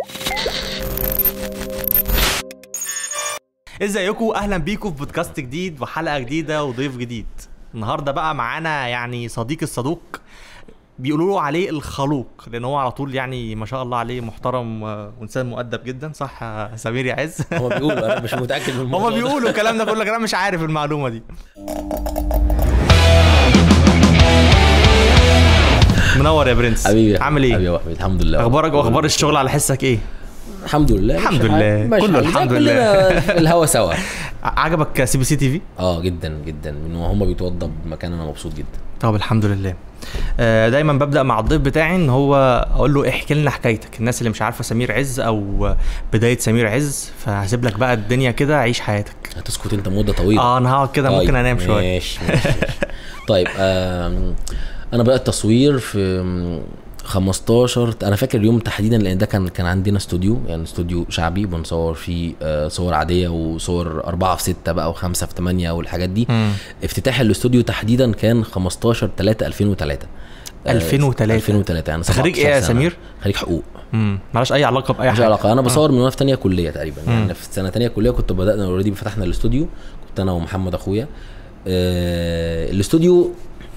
ازيكم اهلا بيكم في بودكاست جديد وحلقه جديده وضيف جديد النهارده بقى معانا يعني صديق الصدوق بيقولوا له عليه الخلوق لان هو على طول يعني ما شاء الله عليه محترم و- وانسان مؤدب جدا صح يا سمير يا عز هو بيقولوا انا مش متاكد من الموضوع هما ده. بيقولوا الكلام ده كله لكن انا مش عارف المعلومه دي منور يا برنس حبيبي عامل حبيبي ايه يا احمد الحمد لله اخبارك واخبار الشغل على حسك ايه الحمد لله الحمد ماشي لله. حال- ماشي كله حال. الحمد كلنا لله. في الهوا سوا ع- عجبك سي بي سي تي في اه جدا جدا من هم بيتوضى بمكان انا مبسوط جدا طب الحمد لله آه، دايما ببدا مع الضيف بتاعي ان هو اقول له احكي لنا حكايتك الناس اللي مش عارفه سمير عز او بدايه سمير عز فهسيب لك بقى الدنيا كده عيش حياتك هتسكت انت مده طويله اه انا هقعد كده طيب، ممكن انام شويه ماشي ماشي ماشي. طيب آم، انا بدات تصوير في آم، 15 انا فاكر اليوم تحديدا لان ده كان كان عندنا استوديو يعني استوديو شعبي بنصور فيه آه، صور عاديه وصور 4 في 6 بقى و5 في 8 والحاجات دي مم. افتتاح الاستوديو تحديدا كان 15 3 2003 آه، 2003. 2003 يعني خريج 17 ايه يا سنة. سمير؟ خريج حقوق مم. مالهاش اي علاقه باي مش حاجه علاقه انا بصور من وانا في ثانيه كليه تقريبا مم. يعني في سنه ثانيه كليه كنت بدانا اوريدي فتحنا الاستوديو كنت انا ومحمد اخويا آه الاستوديو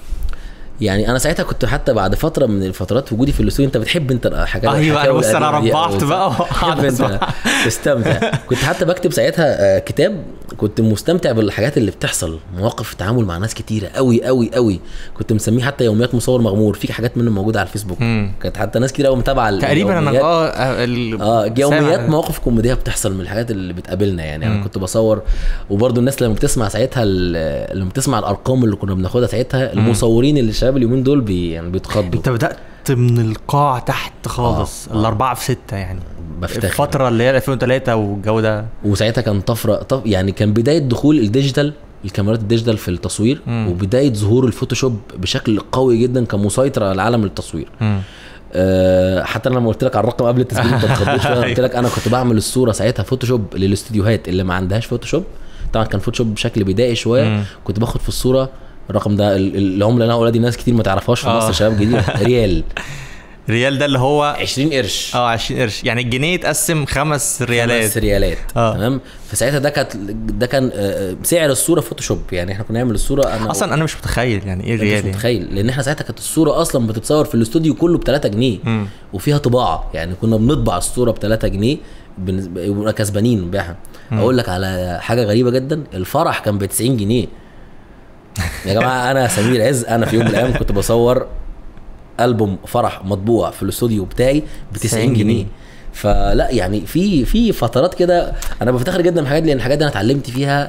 يعني انا ساعتها كنت حتى بعد فتره من الفترات وجودي في الاستوديو انت بتحب انت حاجات ايوه انا الحكاوي بص انا القديمة دي ربعت أوي. بقى وقعد تحب انت أسمع. تستمتع كنت حتى بكتب ساعتها آه، كتاب كنت مستمتع بالحاجات اللي بتحصل مواقف تعامل مع ناس كتيره قوي قوي قوي كنت مسميه حتى يوميات مصور مغمور في حاجات منه موجوده على الفيسبوك مم. كانت حتى ناس كتير قوي متابعه تقريبا انا اليوميات. اه آه، ال- اه يوميات سامع. مواقف كوميديه بتحصل من الحاجات اللي بتقابلنا يعني مم. انا كنت بصور وبرضه الناس لما بتسمع ساعتها ال- لما بتسمع الارقام اللي كنا بناخدها ساعتها المصورين اللي الشباب اليومين دول بي يعني بيتخضوا انت بدات من القاع تحت خالص آه، آه. الاربعه في سته يعني بفتخر الفتره اللي هي 2003 والجو ده وساعتها كان طفره طف يعني كان بدايه دخول الديجيتال الكاميرات الديجيتال في التصوير مم. وبدايه ظهور الفوتوشوب بشكل قوي جدا كمسيطر على عالم التصوير مم. أه حتى انا لما قلت لك على الرقم قبل التسجيل انت اتخضيت شويه قلت لك انا كنت بعمل الصوره ساعتها فوتوشوب للاستديوهات اللي ما عندهاش فوتوشوب طبعا كان فوتوشوب بشكل بدائي شويه مم. كنت باخد في الصوره الرقم ده ال- ال- العمله اللي انا هقولها دي ناس كتير ما تعرفهاش في آه. مصر شباب جديد ريال ريال ده اللي هو 20 قرش اه 20 قرش يعني الجنيه يتقسم خمس ريالات خمس ريالات آه. تمام فساعتها ده كانت ده كان آه، آه، سعر الصوره فوتوشوب يعني احنا كنا نعمل الصوره انا اصلا انا مش متخيل يعني ايه انت ريال مش يعني. متخيل لان احنا ساعتها كانت الصوره اصلا بتتصور في الاستوديو كله ب 3 جنيه مم. وفيها طباعه يعني كنا بنطبع الصوره ب 3 جنيه بن- وبنبقى كسبانين نبيعها اقول لك على حاجه غريبه جدا الفرح كان ب 90 جنيه يا جماعه انا سمير عز انا في يوم من الايام كنت بصور البوم فرح مطبوع في الاستوديو بتاعي ب 90 جنيه فلا يعني في في فترات كده انا بفتخر جدا بالحاجات دي لان الحاجات دي انا اتعلمت فيها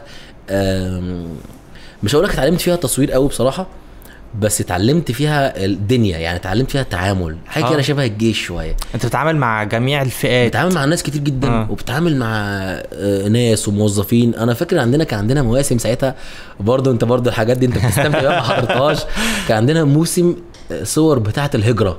آم، مش هقول لك اتعلمت فيها تصوير قوي بصراحه بس اتعلمت فيها الدنيا يعني اتعلمت فيها التعامل حاجه آه. كده شبه الجيش شويه انت بتتعامل مع جميع الفئات بتتعامل مع ناس كتير جدا آه. آه. وبتتعامل مع آه، ناس وموظفين انا فاكر عندنا كان عندنا مواسم ساعتها برضه انت برضه الحاجات دي انت بتستمتع بيها ما حضرتهاش كان عندنا موسم آه، صور بتاعه الهجره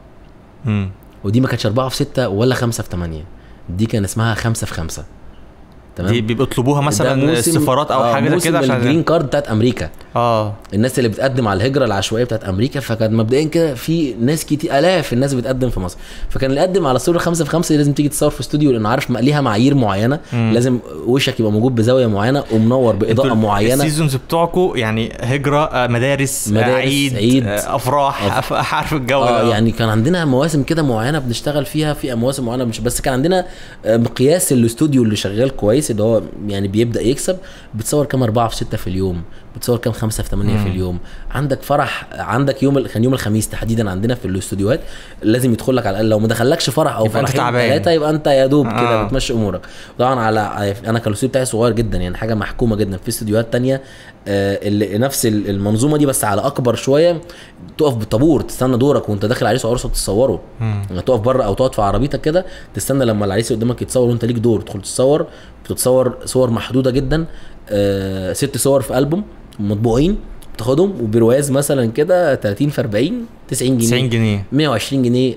مم. ودي ما كانتش أربعة في ستة ولا خمسة في ثمانية دي كان اسمها خمسة في خمسة تمام دي بيطلبوها ده مثلا موسم- السفارات او آه، حاجه زي موسم كده الجرين كارد بتاعت امريكا اه الناس اللي بتقدم على الهجره العشوائيه بتاعت امريكا فكان مبدئيا كده في ناس كتير الاف الناس بتقدم في مصر فكان اللي يقدم على صوره خمسة في خمسة لازم تيجي تصور في استوديو لانه عارف ليها معايير معينه مم. لازم وشك يبقى موجود بزاويه معينه ومنور باضاءه انتوا معينه السيزونز بتوعكم يعني هجره آه، مدارس, مدارس، آه، عيد, عيد. آه، افراح أف- عارف الجو اه ده يعني كان عندنا مواسم كده معينه بنشتغل فيها في مواسم معينه مش بس كان عندنا آه، مقياس الاستوديو اللي شغال كويس اللي هو يعني بيبدا يكسب بتصور كام أربعة في ستة في اليوم بتصور كام خمسة في ثمانية في اليوم عندك فرح عندك يوم ال- كان يوم الخميس تحديدا عندنا في الاستوديوهات لازم يدخل لك على الاقل لو ما دخلكش فرح او يبقى انت فرحين تعبان. ثلاثه يبقى انت يا دوب كده آه. بتمشي امورك طبعا على انا كان الاستوديو بتاعي صغير جدا يعني حاجه محكومه جدا في استوديوهات تانية آه، اللي نفس ال- المنظومه دي بس على اكبر شويه تقف بالطابور تستنى دورك وانت داخل عريس وعروسه بتصوروا مم. يعني تقف بره او تقعد في عربيتك كده تستنى لما العريس اللي قدامك يتصور وانت ليك دور تدخل تتصور بتتصور صور محدوده جدا آه ست صور في البوم مطبوعين بتاخدهم وبرواز مثلا كده 30 في 40 90 جنيه 90 جنيه 120 جنيه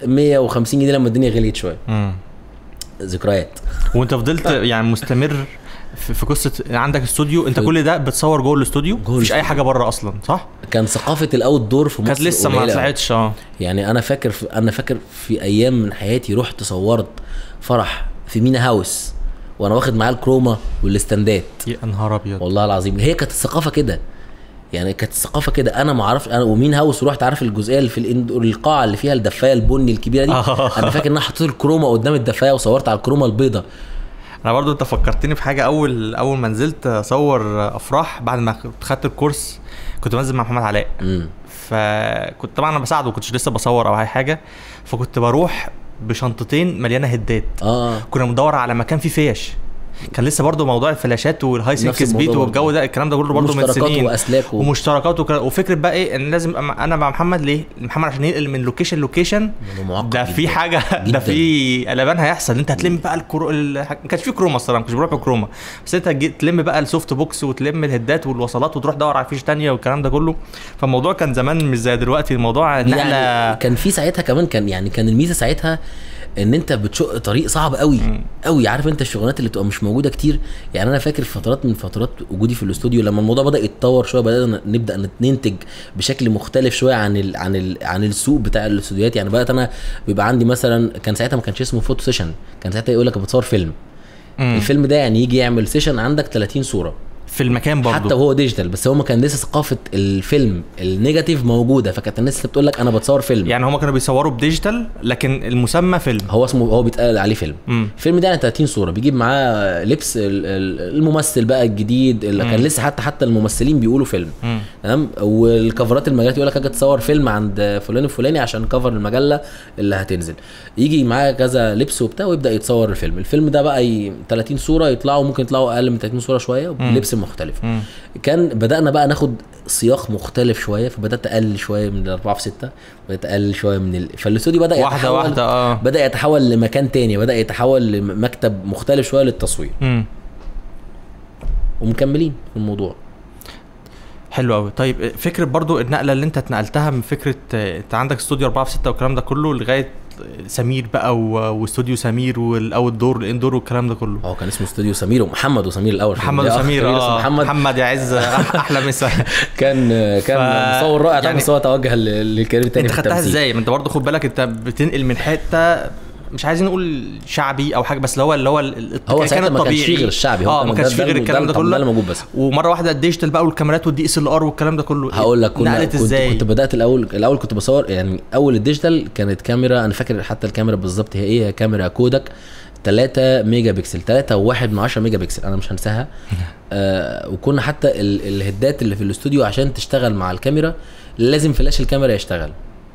150 جنيه لما الدنيا غليت شويه مم. ذكريات وانت فضلت يعني مستمر في في قصه عندك استوديو انت في- كل ده بتصور جوه الاستوديو جوه مفيش اي الاستوديو. حاجه بره اصلا صح كان ثقافه الاوت دور في مصر كانت لسه ما قليلة أوي. طلعتش اه يعني انا فاكر في انا فاكر في ايام من حياتي رحت صورت فرح في مينا هاوس وانا واخد معاه الكروما والاستندات يا نهار ابيض والله العظيم هي كانت الثقافه كده يعني كانت الثقافه كده انا ما اعرفش انا ومين هاوس ورحت عارف الجزئيه اللي في الإند- القاعه اللي فيها الدفايه البني الكبيره دي آه. انا فاكر ان انا حطيت الكروما قدام الدفايه وصورت على الكروما البيضاء انا برضو انت فكرتني في حاجه اول اول ما نزلت اصور افراح بعد ما خدت الكورس كنت بنزل مع محمد علاء امم فكنت طبعا انا بساعده كنتش لسه بصور او اي حاجه فكنت بروح بشنطتين مليانه هدات اه كنا بندور على مكان فيه فيش كان لسه برضو موضوع الفلاشات والهاي سينك نفس الموضوع سبيد برضو. والجو ده الكلام ده كله برضو من مشتركات سنين واسلاك و... ومشتركات وكلا- وفكره بقى ايه ان لازم أما انا مع محمد ليه؟ محمد عشان ينقل من لوكيشن لوكيشن الموضوع معقد ده في جداً. حاجه ده جداً. في قلبان هيحصل انت هتلم بقى الكرو ال... ما كانش في كروما الصراحه ما كنتش بروح بكروما بس انت هتجي- تلم بقى السوفت بوكس وتلم الهدات والوصلات وتروح تدور على فيش تانية والكلام ده كله فالموضوع كان زمان مش زي دلوقتي الموضوع نقله يعني كان في ساعتها كمان كان يعني كان الميزه ساعتها ان انت بتشق طريق صعب قوي قوي عارف انت الشغلانات اللي بتبقى مش موجوده كتير يعني انا فاكر في فترات من فترات وجودي في الاستوديو لما الموضوع بدا يتطور شويه بدانا نبدا ننتج بشكل مختلف شويه عن ال عن ال عن السوق بتاع الاستوديوهات يعني بدات انا بيبقى عندي مثلا كان ساعتها ما كانش اسمه فوتو سيشن كان ساعتها يقول لك بتصور فيلم مم. الفيلم ده يعني يجي يعمل سيشن عندك 30 صوره في المكان برضو حتى وهو ديجيتال بس هو ما كان لسه ثقافه الفيلم النيجاتيف موجوده فكانت الناس اللي بتقول لك انا بتصور فيلم يعني هما كانوا بيصوروا بديجيتال لكن المسمى فيلم هو اسمه هو بيتقال عليه فيلم مم. الفيلم ده يعني 30 صوره بيجيب معاه لبس ال- ال- الممثل بقى الجديد اللي كان لسه حتى حتى الممثلين بيقولوا فيلم مم. تمام والكفرات المجلات يقول لك اجي تصور فيلم عند فلان الفلاني عشان كفر المجله اللي هتنزل يجي معاه كذا لبس وبتاع ويبدا يتصور الفيلم الفيلم ده بقى ي... 30 صوره يطلعوا ممكن يطلعوا اقل من 30 صوره شويه بلبس مختلف مم. كان بدانا بقى ناخد سياق مختلف شويه فبدات اقلل شويه من الاربعه في سته بدات اقلل شويه من ال... فالاستوديو بدا واحده يتحول واحده اه بدا يتحول لمكان تاني بدا يتحول لمكتب مختلف شويه للتصوير مم. ومكملين في الموضوع حلو قوي طيب فكره برضو النقله اللي انت اتنقلتها من فكره آه، انت عندك استوديو 4 في 6 والكلام ده كله لغايه سمير بقى و- واستوديو سمير والاوت دور الاندور والكلام ده كله اه كان اسمه استوديو سمير ومحمد وسمير الاول محمد في أخ وسمير كبير اسمه اه محمد محمد يا عز أح- احلى مسا كان كان ف- مصور رائع يعني- يعني بس هو توجه لل- للكارير تاني انت في خدتها التمثيل. ازاي ما انت برضه خد بالك انت بتنقل من حته مش عايزين نقول شعبي او حاجه بس اللي هو اللي هو ال- هو كان ساعتها ما كانش فيه غير الشعبي هو اه كان ما كانش ده- فيه غير ده- الكلام ده ده اللي كله موجود بس ومره واحده الديجيتال بقى والكاميرات والدي اس ال ار والكلام ده كله هقول لك كنا نقلت كنت, ازاي كنت بدات الاول الاول كنت بصور يعني اول الديجيتال كانت كاميرا انا فاكر حتى الكاميرا بالظبط هي ايه هي كاميرا كودك 3 ميجا بكسل 3 و1 من 10 ميجا بكسل انا مش هنساها آه وكنا حتى ال- الهدات اللي في الاستوديو عشان تشتغل مع الكاميرا لازم فلاش الكاميرا يشتغل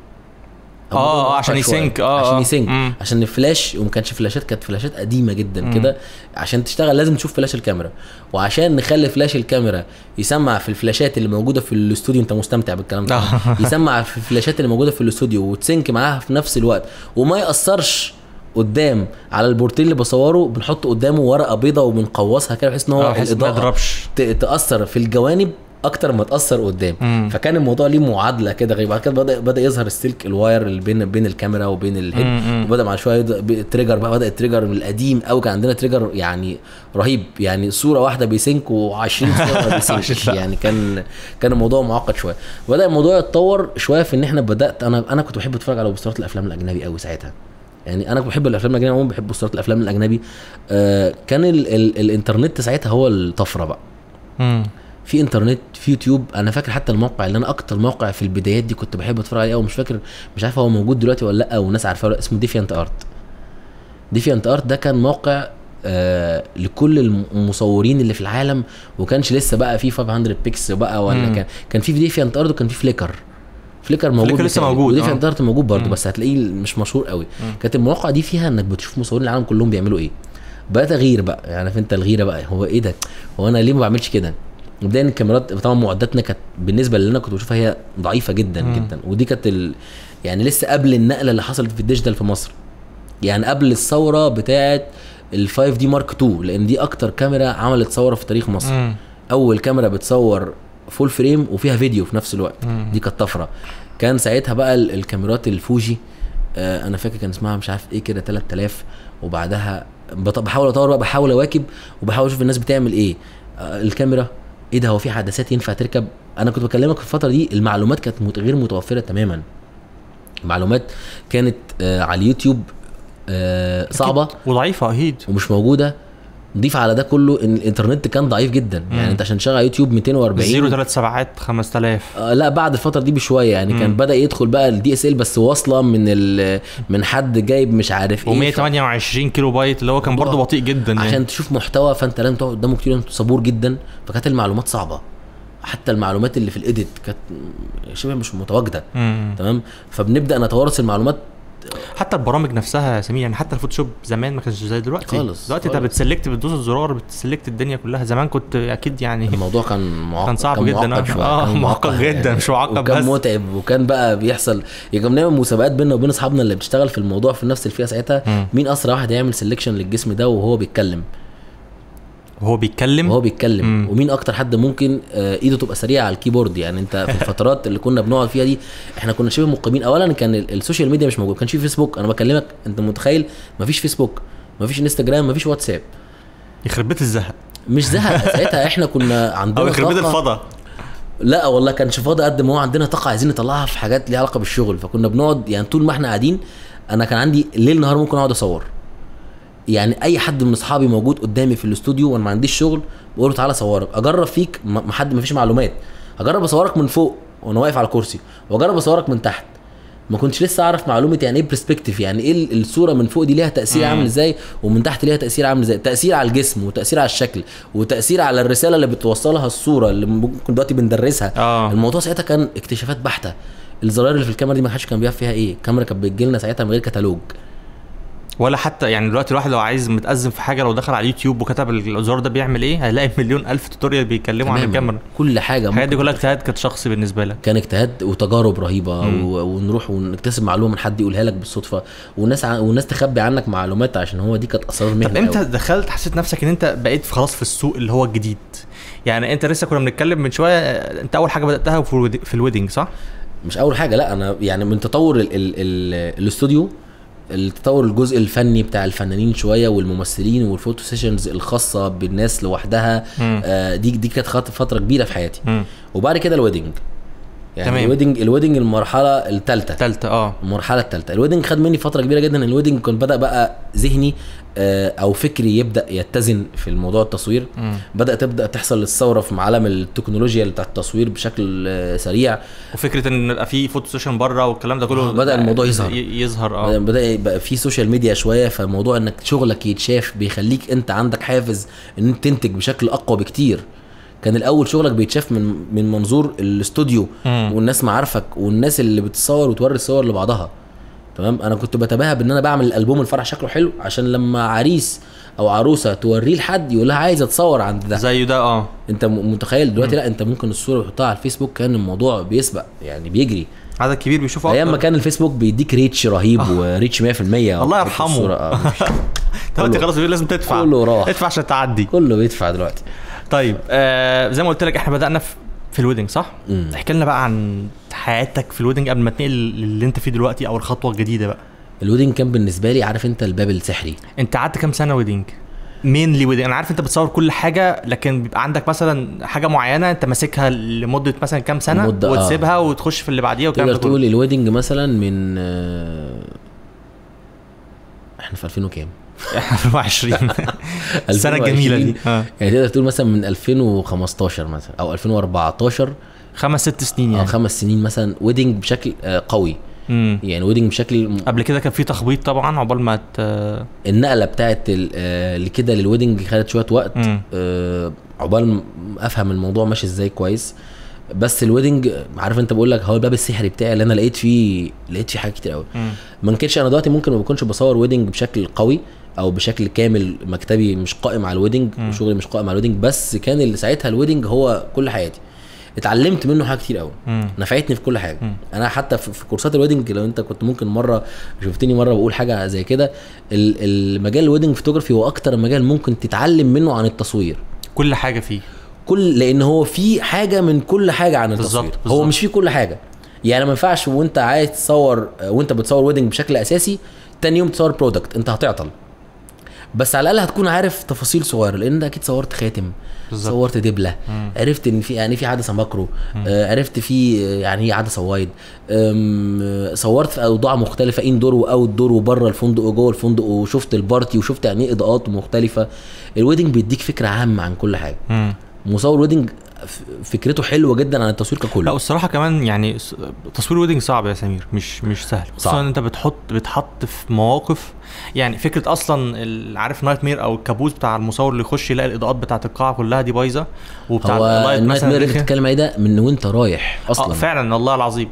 اه اه الموضوع عشان معقد شوية. يسync اه عشان آه. يسync مم. عشان الفلاش وما كانش فلاشات كانت فلاشات قديمه جدا كده عشان تشتغل لازم تشوف فلاش الكاميرا وعشان نخلي فلاش الكاميرا يسمع في الفلاشات اللي موجوده في الاستوديو انت مستمتع بالكلام ده آه. يسمع في الفلاشات اللي موجوده في الاستوديو وتسنك معاها في نفس الوقت وما ياثرش قدام على البورتين اللي بصوره بنحط قدامه ورقه بيضه وبنقوصها كده بحيث ان هو اه بحيث ما الاضاءه يضربش ت- تاثر في الجوانب اكتر ما تاثر قدام مم. فكان الموضوع ليه معادله كده غريبه بعد كده بدا بدا يظهر السلك الواير اللي بين بين الكاميرا وبين الهيد مم. وبدا مع شويه يد- ب- التريجر بقى بدا التريجر من القديم قوي كان عندنا تريجر يعني رهيب يعني صوره واحده بيسync و20 صوره ما بيسync يعني كان كان الموضوع معقد شويه بدا الموضوع يتطور شويه في ان احنا بدات انا انا كنت بحب اتفرج على بوسترات الافلام الاجنبي قوي ساعتها يعني انا كنت بحب الافلام الاجنبي عموما بحب بوسترات الافلام الاجنبي آه كان ال ال الانترنت ساعتها هو الطفره بقى مم. في انترنت في يوتيوب انا فاكر حتى الموقع اللي انا اكتر موقع في البدايات دي كنت بحب اتفرج عليه ومش فاكر مش عارف هو موجود دلوقتي ولا لا وناس عارفاه ولا لأ، اسمه ديفيانت ارت ديفيانت ارت ده كان موقع آه لكل المصورين اللي في العالم وكانش لسه بقى في 500 بيكس بقى ولا مم. كان كان في ديفيانت ارت وكان في فليكر فليكر موجود فليكر لسه بتاعي. موجود، وديفيانت آه. ارت موجود برضه مم. بس هتلاقيه مش مشهور قوي كانت المواقع دي فيها انك بتشوف مصورين العالم كلهم بيعملوا ايه بدات اغير بقى يعني عارف انت الغيره بقى هو ايه ده هو انا ليه ما بعملش كده مبدئيا الكاميرات طبعا معداتنا كانت بالنسبه اللي انا كنت بشوفها هي ضعيفه جدا مم. جدا ودي كانت ال... يعني لسه قبل النقله اللي حصلت في الديجيتال في مصر يعني قبل الثوره بتاعه ال 5 دي مارك 2 لان دي اكتر كاميرا عملت ثوره في تاريخ مصر مم. اول كاميرا بتصور فول فريم وفيها فيديو في نفس الوقت مم. دي كانت طفره كان ساعتها بقى ال- الكاميرات الفوجي آه انا فاكر كان اسمها مش عارف ايه كده 3000 وبعدها بط- بحاول اطور بقى بحاول اواكب وبحاول اشوف الناس بتعمل ايه آه، الكاميرا ايه ده هو في عدسات ينفع تركب انا كنت بكلمك في الفتره دي المعلومات كانت مت- غير متوفره تماما معلومات كانت آه على اليوتيوب آه صعبه وضعيفه اكيد ومش موجوده نضيف على ده كله ان الانترنت كان ضعيف جدا يعني انت عشان تشغل على يوتيوب 240 زيرو ثلاث سبعات 5000 آه لا بعد الفتره دي بشويه يعني كان مم. بدا يدخل بقى الدي اس ال بس واصله من ال من حد جايب مش عارف ايه ف- و128 كيلو بايت اللي هو كان الموضوع- برضه بطيء جدا يعني عشان تشوف محتوى فانت لازم تقعد قدامه كتير انت صبور جدا فكانت المعلومات صعبه حتى المعلومات اللي في الايديت كانت شبه مش متواجده مم. تمام فبنبدا نتوارث المعلومات حتى البرامج نفسها يا سمير يعني حتى الفوتوشوب زمان ما كانش زي دلوقتي خالص، دلوقتي انت خالص. بتسلكت بتدوس الزرار بتسلكت الدنيا كلها زمان كنت اكيد يعني الموضوع كان معقد كان صعب جدا، معقد آه. شويه آه، كان معقد جدا، مش معقد وكان بس. متعب وكان بقى بيحصل يعني كنا بنعمل مسابقات بيننا وبين اصحابنا اللي بتشتغل في الموضوع في نفس الفئه ساعتها مم. مين اسرع واحد يعمل سelection للجسم ده وهو بيتكلم وهو بيتكلم وهو بيتكلم مم. ومين اكتر حد ممكن آه، ايده تبقى سريعه على الكيبورد يعني انت في الفترات اللي كنا بنقعد فيها دي احنا كنا شبه مقيمين اولا كان ال- السوشيال ميديا مش موجود ما كانش في فيسبوك انا بكلمك انت متخيل مفيش فيسبوك مفيش انستجرام مفيش واتساب يخرب بيت الزهق مش زهق ساعتها احنا كنا او عندنا يخرب بيت طاقة- الفضا لا والله كانش فاضي قد ما هو عندنا طاقه عايزين نطلعها في حاجات ليها علاقه بالشغل فكنا بنقعد يعني طول ما احنا قاعدين انا كان عندي ليل نهار ممكن اقعد اصور يعني اي حد من اصحابي موجود قدامي في الاستوديو وانا ما عنديش شغل بقول له تعالى صورك اجرب فيك ما ما حد ما فيش معلومات اجرب اصورك من فوق وانا واقف على كرسي واجرب اصورك من تحت ما كنتش لسه اعرف معلومه يعني ايه برسبكتيف يعني ايه ال- الصوره من فوق دي ليها تاثير مم. عامل ازاي ومن تحت ليها تاثير عامل ازاي تاثير على الجسم وتاثير على الشكل وتاثير على الرساله اللي بتوصلها الصوره اللي ممكن دلوقتي بندرسها اه الموضوع ساعتها كان اكتشافات بحته الزراير اللي في الكاميرا دي ما حدش كان بيعرف فيها ايه الكاميرا كانت بتجي لنا ساعتها من غير كتالوج ولا حتى يعني دلوقتي الواحد لو عايز متأزم في حاجه لو دخل على اليوتيوب وكتب الزرار ده بيعمل ايه هيلاقي مليون الف توتوريال بيتكلموا عن تماماً. الكاميرا كل حاجه الحاجات دي ممكن كلها اجتهاد كانت شخصي بالنسبه لك كان اجتهاد وتجارب رهيبه مم. و... ونروح ونكتسب معلومه من حد يقولها لك بالصدفه والناس ع... والناس تخبي عنك معلومات عشان هو دي كانت اسرار طب مهنه امتى أوي. دخلت حسيت نفسك ان انت بقيت في خلاص في السوق اللي هو الجديد يعني انت لسه كنا بنتكلم من شويه آه، انت اول حاجه بداتها في الويد- في الويدنج صح مش اول حاجه لا انا يعني من تطور ال... ال... ال... الاستوديو التطور الجزء الفني بتاع الفنانين شويه والممثلين والفوتو سيشنز الخاصه بالناس لوحدها مم. آه دي دي كانت خط- فتره كبيره في حياتي مم. وبعد كده الويدنج يعني تمام. الويدنج الويدنج المرحله الثالثه تالتة اه المرحله الثالثه الويدنج خد مني فتره كبيره جدا الويدنج كان بدا بقى ذهني آه، او فكري يبدا يتزن في الموضوع التصوير مم. بدا تبدا تحصل الثوره في عالم التكنولوجيا اللي بتاع التصوير بشكل آه، سريع وفكره ان يبقى في فوتو سيشن بره والكلام ده كله آه، بدأ الموضوع يظهر. ي- يظهر بدا اه بدا يبقى في سوشيال ميديا شويه فموضوع انك شغلك يتشاف بيخليك انت عندك حافز ان انت تنتج بشكل اقوى بكتير كان الاول شغلك بيتشاف من من منظور الاستوديو مم. والناس معارفك والناس اللي بتصور وتوري الصور لبعضها تمام انا كنت بتباهى بان انا بعمل الالبوم الفرح شكله حلو عشان لما عريس او عروسه توريه لحد يقول لها عايز اتصور عند ده زيه ده اه انت م- متخيل دلوقتي لا انت ممكن الصوره تحطها على الفيسبوك كان الموضوع بيسبق يعني بيجري عدد كبير بيشوفه ايام ما أكتر. كان الفيسبوك بيديك ريتش رهيب وريتش 100% الله يرحمه. الصورة، آه، مفيش. دلوقتي كله- خلاص بيقول لازم تدفع كله راح. ادفع عشان تعدي كله بيدفع دلوقتي طيب آه زي ما قلت لك احنا بدانا في في الويدنج صح؟ مم. احكي لنا بقى عن حياتك في الويدنج قبل ما تنقل اللي انت فيه دلوقتي او الخطوه الجديده بقى الويدنج كان بالنسبه لي عارف انت الباب السحري انت قعدت كام سنه ويدنج؟ مينلي ويدنج انا عارف انت بتصور كل حاجه لكن بيبقى عندك مثلا حاجه معينه انت ماسكها لمده مثلا كام سنه مدة، آه. وتسيبها وتخش في اللي بعديها والكلام تقدر ده كله تقول الويدنج مثلا من آه، احنا في 2000 وكام 2020 السنه الجميله دي اه يعني تقدر تقول مثلا من 2015 مثلا او 2014 خمس ست سنين او يعني خمس سنين مثلا ويدنج بشكل آه، قوي امم يعني ويدنج بشكل م- قبل كده كان في تخبيط طبعا عقبال ما ت... النقله بتاعت ال- آه، اللي كده للويدنج خدت شويه وقت مم. آه، عقبال ما افهم الموضوع ماشي ازاي كويس بس الويدنج آه، عارف انت بقول لك هو الباب السحري بتاعي اللي انا لقيت فيه لقيت فيه حاجات كتير قوي مم. ما انكرش انا دلوقتي ممكن ما بكونش بصور ويدنج بشكل قوي او بشكل كامل مكتبي مش قائم على الويدنج مم. وشغلي مش قائم على الويدنج بس كان اللي ساعتها الويدنج هو كل حياتي اتعلمت منه حاجات كتير قوي مم. نفعتني في كل حاجه مم. انا حتى في في كورسات الويدنج لو انت كنت ممكن مره شفتني مره بقول حاجه زي كده ال- المجال الويدنج فوتوغرافي هو اكتر مجال ممكن تتعلم منه عن التصوير كل حاجه فيه كل لان هو في حاجه من كل حاجه عن بالظبط، التصوير بالظبط. هو مش في كل حاجه يعني ما ينفعش وانت عايز تصور وانت بتصور ويدنج بشكل اساسي تاني يوم تصور برودكت انت هتعطل بس على الاقل هتكون عارف تفاصيل صغيره لان انت اكيد صورت خاتم بالظبط. صورت دبله مم. عرفت ان في يعني في عدسه ماكرو آه عرفت في آه، يعني ايه عدسه وايد أم، آه، صورت في اوضاع مختلفه اندور واوت دور وبره الفندق وجوه الفندق وشفت البارتي وشفت يعني ايه اضاءات مختلفه الويدنج بيديك فكره عامه عن كل حاجه مم. مصور ويدنج ف- فكرته حلوه جدا عن التصوير لا ككل والصراحه كمان يعني س- تصوير ويدنج صعب يا سمير مش مش سهل خصوصا صعب. ان انت بتحط بتحط في مواقف يعني فكره اصلا ال- عارف نايت مير او الكابوس بتاع المصور اللي يخش يلاقي الاضاءات بتاعت القاعه كلها دي بايظه وبتاع هو اللايت النايت مثلا مير اللي رخم. بتتكلم عليه ده من وانت رايح اه اصلا فعلا والله العظيم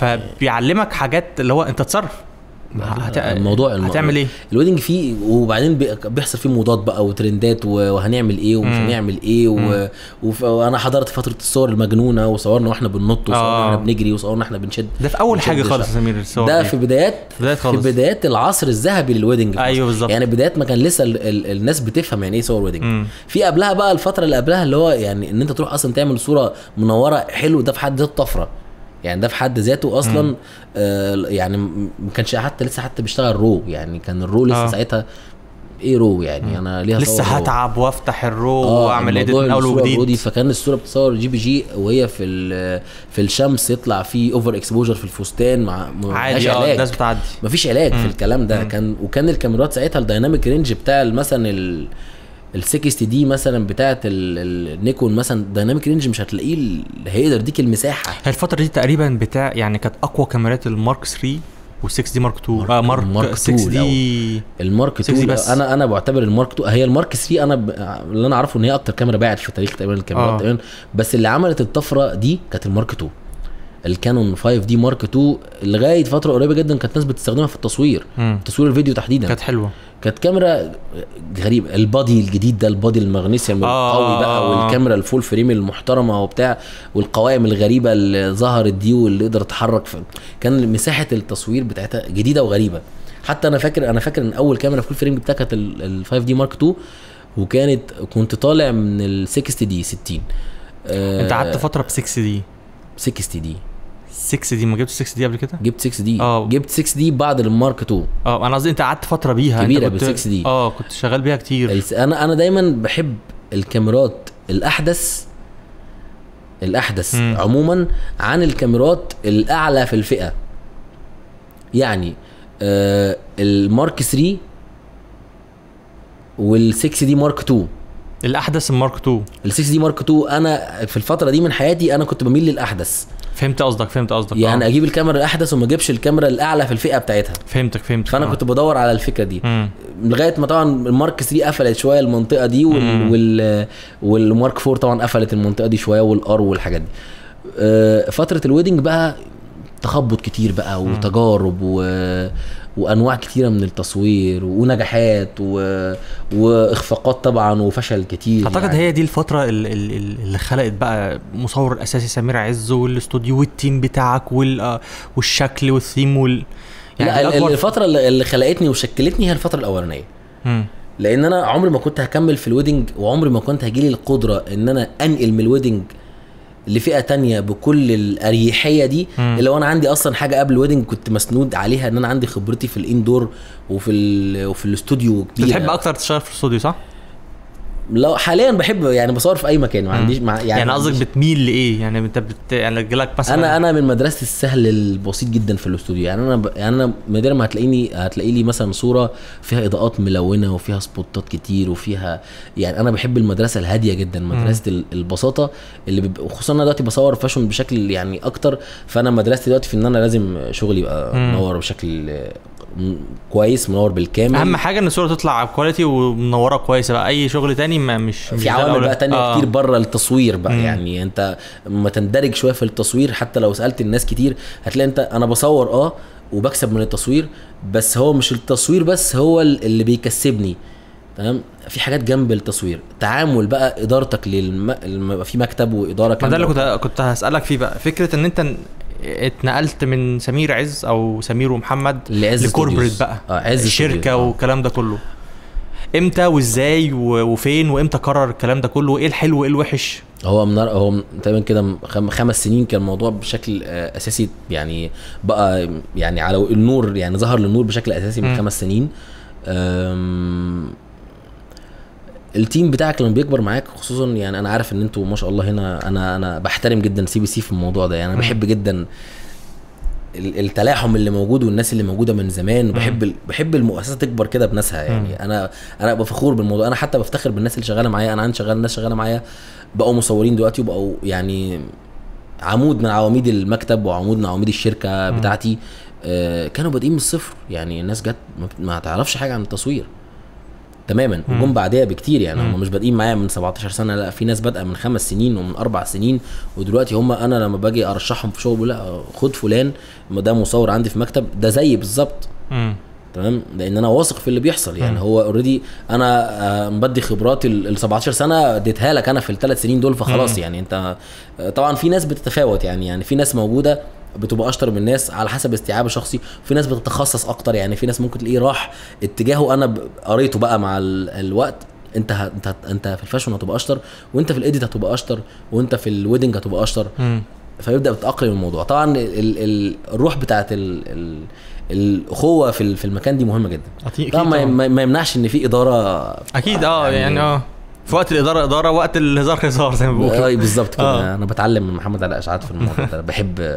فبيعلمك حاجات اللي هو انت تصرف هت... الموضوع- الم- هتعمل ايه؟ الويدنج فيه وبعدين بي- بيحصل فيه موضات بقى وترندات و- وهنعمل ايه ومش مم. هنعمل ايه و... وف... وانا حضرت فتره الصور المجنونه وصورنا واحنا بننط وصورنا آه. واحنا بنجري وصورنا واحنا بنشد ده في اول بنشد حاجه شعر. خالص يا سمير الصور ده دي. في بدايات في بداية في خالص. بدايات العصر الذهبي للويدنج في ايوه مصر. بالظبط يعني بدايات ما كان لسه ال... ال... الناس بتفهم يعني ايه صور ويدنج مم. في قبلها بقى الفتره اللي قبلها اللي هو يعني ان انت تروح اصلا تعمل صوره منوره حلو ده في حد ذاته طفره يعني ده في حد ذاته اصلا مم. آه يعني م- ما كانش حتى لسه حتى بيشتغل رو يعني كان الرو لسه آه. ساعتها ايه رو يعني انا ليها لسه صور رو. هتعب وافتح الرو اه واعمل ايديت الموضوع من اول الصورة الرو دي وجديد فكان الصوره بتصور جي بي جي وهي في ال- في الشمس يطلع في اوفر اكسبوجر في الفستان مع ما عادي فيهاش اه علاج. الناس بتعدي مفيش علاج في مم. الكلام ده مم. كان وكان الكاميرات ساعتها الدايناميك رينج بتاع ال- مثلا ال ال 60 دي مثلا بتاعت ال- النيكون مثلا دايناميك رينج مش هتلاقيه ال- هيقدر يديك المساحه هي الفترة دي تقريبا بتاع يعني كانت أقوى كاميرات المارك 3 وال6 دي مارك 2 اه مارك, مارك 6 2 دي المارك 60 2 بس. انا انا بعتبر المارك 2 هي المارك 3 انا ب... اللي انا اعرفه ان هي اكتر كاميرا باعت في تاريخ تقريبا الكاميرات آه. تقريبا بس اللي عملت الطفره دي كانت المارك 2 الكانون 5 دي مارك 2 لغايه فتره قريبه جدا كانت ناس بتستخدمها في التصوير مم. تصوير الفيديو تحديدا كانت حلوة كانت كاميرا غريبه البادي الجديد ده البادي المغنيسيوم آه، القوي بقى آه، آه. والكاميرا الفول فريم المحترمه وبتاع والقوائم الغريبه اللي ظهرت دي واللي يقدر يتحرك في كان مساحه التصوير بتاعتها جديده وغريبه حتى انا فاكر انا فاكر ان اول كاميرا فول فريم جبتها كانت ال 5 دي مارك 2 وكانت كنت طالع من ال 60 دي 60 آه انت قعدت فترة ب 6 دي 60 دي 6 دي ما جبتش 6 دي قبل كده؟ جبت 6 دي آه. جبت 6 دي بعد المارك 2 اه انا قصدي انت قعدت فترة بيها انت كبيرة كنت- بال 6 دي. اه كنت شغال بيها كتير الس- انا انا دايما بحب الكاميرات الاحدث الاحدث مم. عموما عن الكاميرات الاعلى في الفئه يعني آه المارك 3 وال6 دي مارك 2 الاحدث المارك 2 ال6 دي مارك 2 انا في الفتره دي من حياتي انا كنت بميل للاحدث فهمت قصدك فهمت قصدك يعني آه. اجيب الكاميرا الاحدث وما اجيبش الكاميرا الاعلى في الفئه بتاعتها فهمتك فهمتك فانا آه. كنت بدور على الفكره دي مم. لغايه ما طبعا المارك 3 قفلت شويه المنطقه دي وال مم. وال والمارك 4 طبعا قفلت المنطقه دي شويه والار والحاجات دي آه، فتره الويدنج بقى تخبط كتير بقى وتجارب و... وانواع كتيره من التصوير ونجاحات و... واخفاقات طبعا وفشل كتير اعتقد يعني. هي دي الفترة ال- ال- ال- اللي خلقت بقى مصور الاساسي سمير عز والاستوديو والتيم بتاعك وال آه، والشكل والثيم وال لا دي ال- أكبر- الفتره اللي اللي خلقتني وشكلتني هي الفتره الاولانيه مم. لان انا عمري ما كنت هكمل في الويدنج وعمري ما كنت هجيلي القدره ان انا انقل من الويدنج لفئه تانية بكل الاريحيه دي مم. اللي هو انا عندي اصلا حاجه قبل الويدنج كنت مسنود عليها ان انا عندي خبرتي في الاندور وفي ال- وفي الاستوديو كبيره بتحب اكتر تشتغل في الاستوديو صح؟ لا حاليا بحب يعني بصور في اي مكان ما عنديش مع يعني, يعني يعني ما قصدك عنديش- بتميل لايه؟ يعني انت بت... يعني جالك مثلا انا انا من مدرسه السهل البسيط جدا في الاستوديو يعني انا ب... يعني انا نادرا ما هتلاقيني هتلاقي لي مثلا صوره فيها اضاءات ملونه وفيها سبوتات كتير وفيها يعني انا بحب المدرسه الهاديه جدا مدرسه ال- البساطه اللي بيبقى وخصوصا انا دلوقتي بصور فاشون بشكل يعني اكتر فانا مدرستي دلوقتي في ان انا لازم شغلي يبقى مم. منور بشكل آه، م- كويس منور بالكامل اهم حاجه ان الصوره تطلع كواليتي ومنوره كويسه بقى اي شغل تاني ما مش مش في ده عوامل الأولى. بقى تانية آه. كتير بره التصوير بقى مم. يعني انت لما تندرج شويه في التصوير حتى لو سالت الناس كتير هتلاقي انت انا بصور اه وبكسب من التصوير بس هو مش التصوير بس هو ال- اللي بيكسبني تمام في حاجات جنب التصوير تعامل بقى ادارتك للم... لما يبقى في مكتب واداره ما ده اللي كاملة. كنت كنت هسالك فيه بقى فكره ان انت اتنقلت من سمير عز او سمير ومحمد لعز لكوربريت ستوديوز. بقى اه عز الشركه ستوديوز. آه. والكلام ده كله امتى وازاي و- وفين وامتى قرر الكلام ده كله وايه الحلو وايه الوحش هو من هو من- تقريبا كده من خم- خمس سنين كان الموضوع بشكل آه، اساسي يعني بقى يعني على النور يعني ظهر للنور بشكل اساسي من مم. خمس سنين أم، التيم بتاعك لما بيكبر معاك خصوصا يعني انا عارف ان انتوا ما شاء الله هنا انا انا بحترم جدا سي بي سي في الموضوع ده يعني انا مم. بحب جدا ال- التلاحم اللي موجود والناس اللي موجوده من زمان وبحب ال- بحب المؤسسه تكبر كده بناسها يعني مم. انا انا ابقى فخور بالموضوع انا حتى بفتخر بالناس اللي شغاله معايا انا عندي شغال ناس شغاله معايا بقوا مصورين دلوقتي وبقوا يعني عمود من عواميد المكتب وعمود من عواميد الشركه مم. بتاعتي آه، كانوا بادئين من الصفر يعني الناس جت ما- ما تعرفش حاجه عن التصوير تماما مم. وجم بعديها بكتير يعني مم. هم مش بادئين معايا من 17 سنه لا في ناس بادئه من خمس سنين ومن اربع سنين ودلوقتي هم انا لما باجي ارشحهم في شغل بقول لا خد فلان ما ده مصور عندي في مكتب ده زيي بالظبط مم. تمام لان انا واثق في اللي بيحصل يعني مم. هو اوريدي انا آه، مبدي خبراتي ال ال 17 سنه اديتها لك انا في الثلاث سنين دول فخلاص مم. يعني انت آه، طبعا في ناس بتتفاوت يعني يعني في ناس موجوده بتبقى اشطر من ناس على حسب استيعاب شخصي في ناس بتتخصص اكتر يعني في ناس ممكن تلاقيه راح اتجاهه انا ب- قريته بقى مع ال- الوقت انت ه... انت هت- انت في الفاشن هتبقى اشطر وانت في الايديت هتبقى اشطر وانت في الويدنج هتبقى اشطر مم. فيبدا بتاقلم الموضوع طبعا ال... ال... الروح بتاعت ال... ال... الاخوه في ال- في المكان دي مهمه جدا أكيد طبعا ما, طبعاً. ما ما يمنعش ان في اداره اكيد اه يعني اه في وقت الاداره اداره وقت الهزار هزار زي ما بيقولوا آه، بالظبط كده آه. انا بتعلم من محمد علاء اشعات في الموضوع ده بحب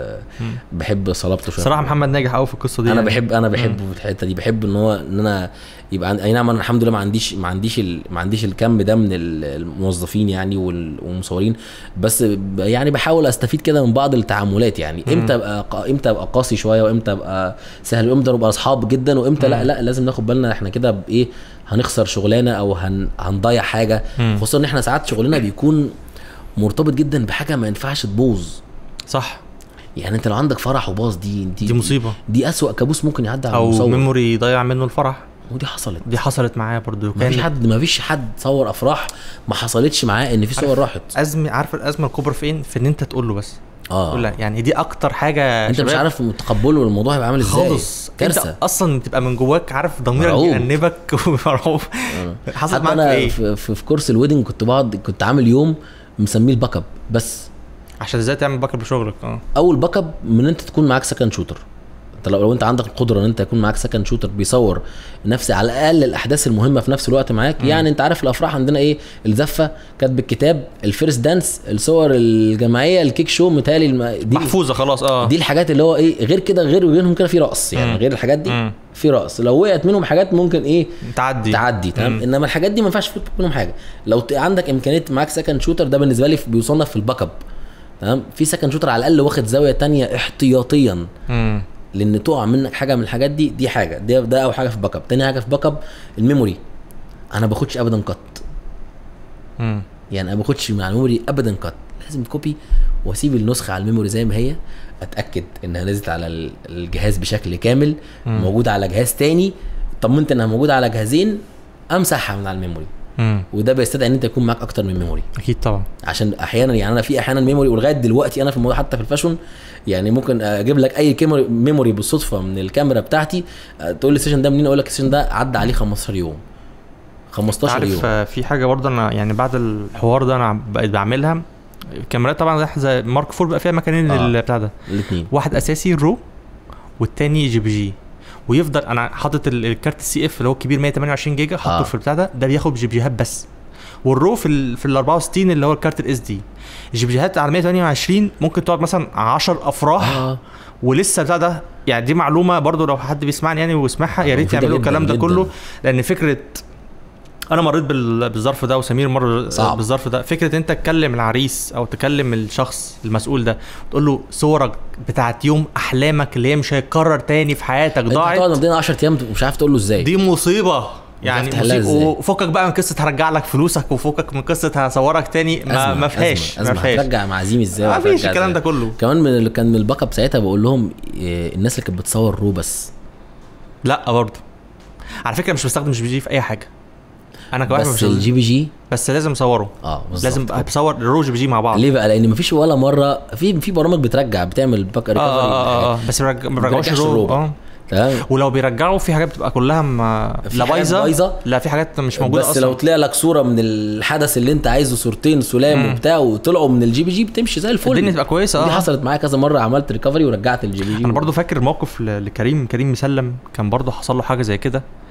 بحب صلابته شويه صراحه محمد ناجح قوي في القصه دي انا يعني. بحب انا بحبه في الحته دي بحب ان هو ان انا يبقى عندي اي نعم انا الحمد لله ما عنديش ما عنديش ال... ما عنديش الكم ده من ال- الموظفين يعني وال- والمصورين بس ب- يعني بحاول استفيد كده من بعض التعاملات يعني مم. امتى ابقى ق- امتى ابقى قاسي شويه وامتى ابقى سهل وامتى نبقى اصحاب جدا وامتى لا مم. لا لازم ناخد بالنا احنا كده بايه هنخسر شغلانه او هن... هنضيع حاجه مم. خصوصا ان احنا ساعات شغلنا بيكون مرتبط جدا بحاجه ما ينفعش تبوظ صح يعني انت لو عندك فرح وباظ دي دي دي مصيبه دي اسوأ كابوس ممكن يعدي على او المصور ميموري يضيع منه الفرح ودي حصلت دي حصلت معايا برضو ما فيش حد ما فيش حد صور افراح ما حصلتش معاه ان في صور راحت ازمه عارف الازمه الكبرى فين في ان انت تقول له بس تقول اه له يعني دي اكتر حاجه انت مش شباب عارف تقبله الموضوع هيبقى عامل ازاي خالص كارثه انت اصلا بتبقى من جواك عارف ضميرك مرعوب. بيأنبك ومرعوب آه. حصلت حتى معاك في انا ايه؟ في, في, في كورس الويدنج كنت بقعد كنت عامل يوم مسميه الباك اب بس عشان ازاي تعمل باك اب لشغلك اه اول باك اب من انت تكون معاك سكند شوتر انت لو, لو انت عندك القدره ان انت يكون معاك سكند شوتر بيصور نفس على الاقل الاحداث المهمه في نفس الوقت معاك مم. يعني انت عارف الافراح عندنا ايه الزفه كاتب الكتاب الفيرست دانس الصور الجماعيه الكيك شو متهيألي الم... دي محفوظه خلاص اه دي الحاجات اللي هو ايه غير كده غير غيرهم كده في رقص يعني مم. غير الحاجات دي مم. في رقص لو وقعت منهم حاجات ممكن ايه تعدي تعدي تمام مم. انما الحاجات دي ما ينفعش تفك منهم حاجه لو ت- عندك امكانيه معاك سكند شوتر ده بالنسبه لي بيصنف في الباك اب تمام في سكند شوتر على الاقل واخد زاويه تانية احتياطيا مم. لان تقع منك حاجه من الحاجات دي دي حاجه ده ده اول حاجه في باك اب تاني حاجه في باك اب الميموري انا ما باخدش ابدا كات مم. يعني انا ما باخدش مع الميموري ابدا كات لازم كوبي واسيب النسخه على الميموري زي ما هي اتاكد انها نزلت على ال- الجهاز بشكل كامل مم. موجوده على جهاز تاني طمنت انها موجوده على جهازين امسحها من على الميموري مم. وده بيستدعي ان انت يكون معاك اكتر من ميموري اكيد طبعا عشان احيانا يعني انا في احيانا ميموري ولغايه دلوقتي انا في الموضوع حتى في الفاشون يعني ممكن اجيب لك اي كيموري ميموري بالصدفه من الكاميرا بتاعتي أه، تقول لي السيشن ده منين اقول لك السيشن ده عدى عليه 15 يوم 15 عارف يوم آه، في حاجه برضه انا يعني بعد الحوار ده انا بقيت بعملها الكاميرات طبعا زي- زي مارك فور بقى فيها مكانين آه. للبتاع ده الاثنين واحد اساسي رو والتاني جي بي جي ويفضل انا حاطط ال- الكارت السي اف اللي هو الكبير 128 جيجا حاطه آه. في البتاع ده ده بياخد جي بي جيهات بس والرو في ال في ال 64 اللي هو الكارت الاس دي الجي بي جيهات على 128 ممكن تقعد مثلا 10 افراح اه ولسه البتاع ده يعني دي معلومه برضو لو حد بيسمعني يعني ويسمعها يا ريت مفيدة يعملوا جداً الكلام ده جداً. كله لان فكره انا مريت بال- بالظرف ده وسمير مر صعب. بالظرف ده فكره انت تكلم العريس او تكلم الشخص المسؤول ده تقول له صورك بتاعت يوم احلامك اللي هي مش هيتكرر تاني في حياتك انت تقعد ضاعت مدينا 10 ايام مش عارف تقول له ازاي دي مصيبه يعني تحلها مصيبة إزاي؟ وفكك بقى من قصه هرجع لك فلوسك وفكك من قصه هصورك تاني ما, أزمة- ما فيهاش أزمة. ما أزمة. فيهاش هترجع معازيم ازاي ما وهترجع فيش الكلام إزاي؟ ده كله كمان من اللي كان من الباك اب ساعتها بقول لهم إيه، الناس اللي كانت بتصور رو بس لا برضه على فكره مش بستخدم جي بي جي في اي حاجه انا كواحد بس مش الجي بي جي بس لازم اصوره اه بالظبط لازم كده. بصور الرو جي بي جي مع بعض ليه بقى لان مفيش ولا مره في في برامج بترجع بتعمل باك اه ريكفري اه اه, آه. بس بيرج- ما بيرجعوش بيرجعش الرو الرو. اه تمام ولو بيرجعوا في حاجات بتبقى كلها ما في لا حاجات بايظه بايظة. لا في حاجات مش موجوده بس اصلا لو طلع لك صوره من الحدث اللي انت عايزه صورتين سلام مم. وبتاع وطلعوا من الجي بي جي بتمشي زي الفل الدنيا تبقى كويسه دي اه حصلت معايا كذا مره عملت ريكفري ورجعت الجي بي جي انا برضو فاكر موقف ل- لكريم كريم مسلم كان برضو حصل له حاجه زي كده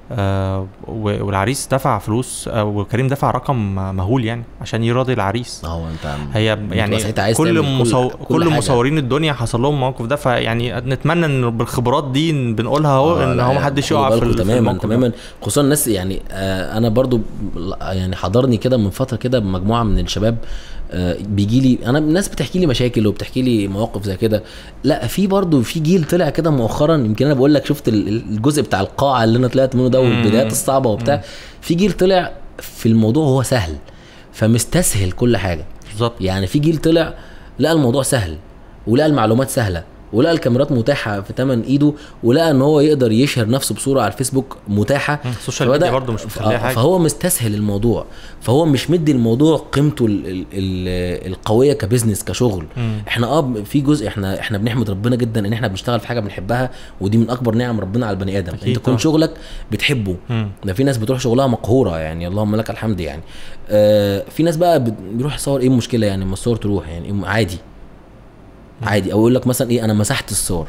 آه و- والعريس دفع فلوس آه وكريم دفع رقم مهول يعني عشان يرضي العريس اه انت هي بتبقى يعني ساعتها عايز كل, تعمل كل- مصو... كل كل حاجة. مصورين الدنيا حصل لهم الموقف ده فيعني نتمنى ان بالخبرات دي إن بنقولها اهو آه، ان لا، هو محدش خدوا يقع في, بالكم ال- في تماما الموقف ده. تماما خصوصا الناس يعني آه انا برضو يعني حضرني كده من فتره كده مجموعه من الشباب آه بيجي لي انا الناس بتحكي لي مشاكل وبتحكي لي مواقف زي كده لا في برضو في جيل طلع كده مؤخرا يمكن انا بقول لك شفت ال- الجزء بتاع القاعه اللي انا طلعت منه ده مم. والبدايات الصعبه وبتاع في جيل طلع في الموضوع هو سهل فمستسهل كل حاجه بالظبط يعني في جيل طلع لقى الموضوع سهل ولقى المعلومات سهله ولقى الكاميرات متاحه في تمن ايده ولقى ان هو يقدر يشهر نفسه بصوره على الفيسبوك متاحه مم، السوشيال فبدأ- ميديا برضه مش مخليها آه، حاجة. فهو مستسهل الموضوع فهو مش مدي الموضوع قيمته ال ال ال القويه كبزنس كشغل مم. احنا اه في جزء احنا احنا بنحمد ربنا جدا ان احنا بنشتغل في حاجه بنحبها ودي من اكبر نعم ربنا على البني ادم أكيد انت تكون طبعا. شغلك بتحبه مم. ده في ناس بتروح شغلها مقهوره يعني اللهم لك الحمد يعني آه في ناس بقى بت- بيروح يصور ايه المشكله يعني ما الصور تروح يعني إيه عادي عادي او يقول لك مثلا ايه انا مسحت الصور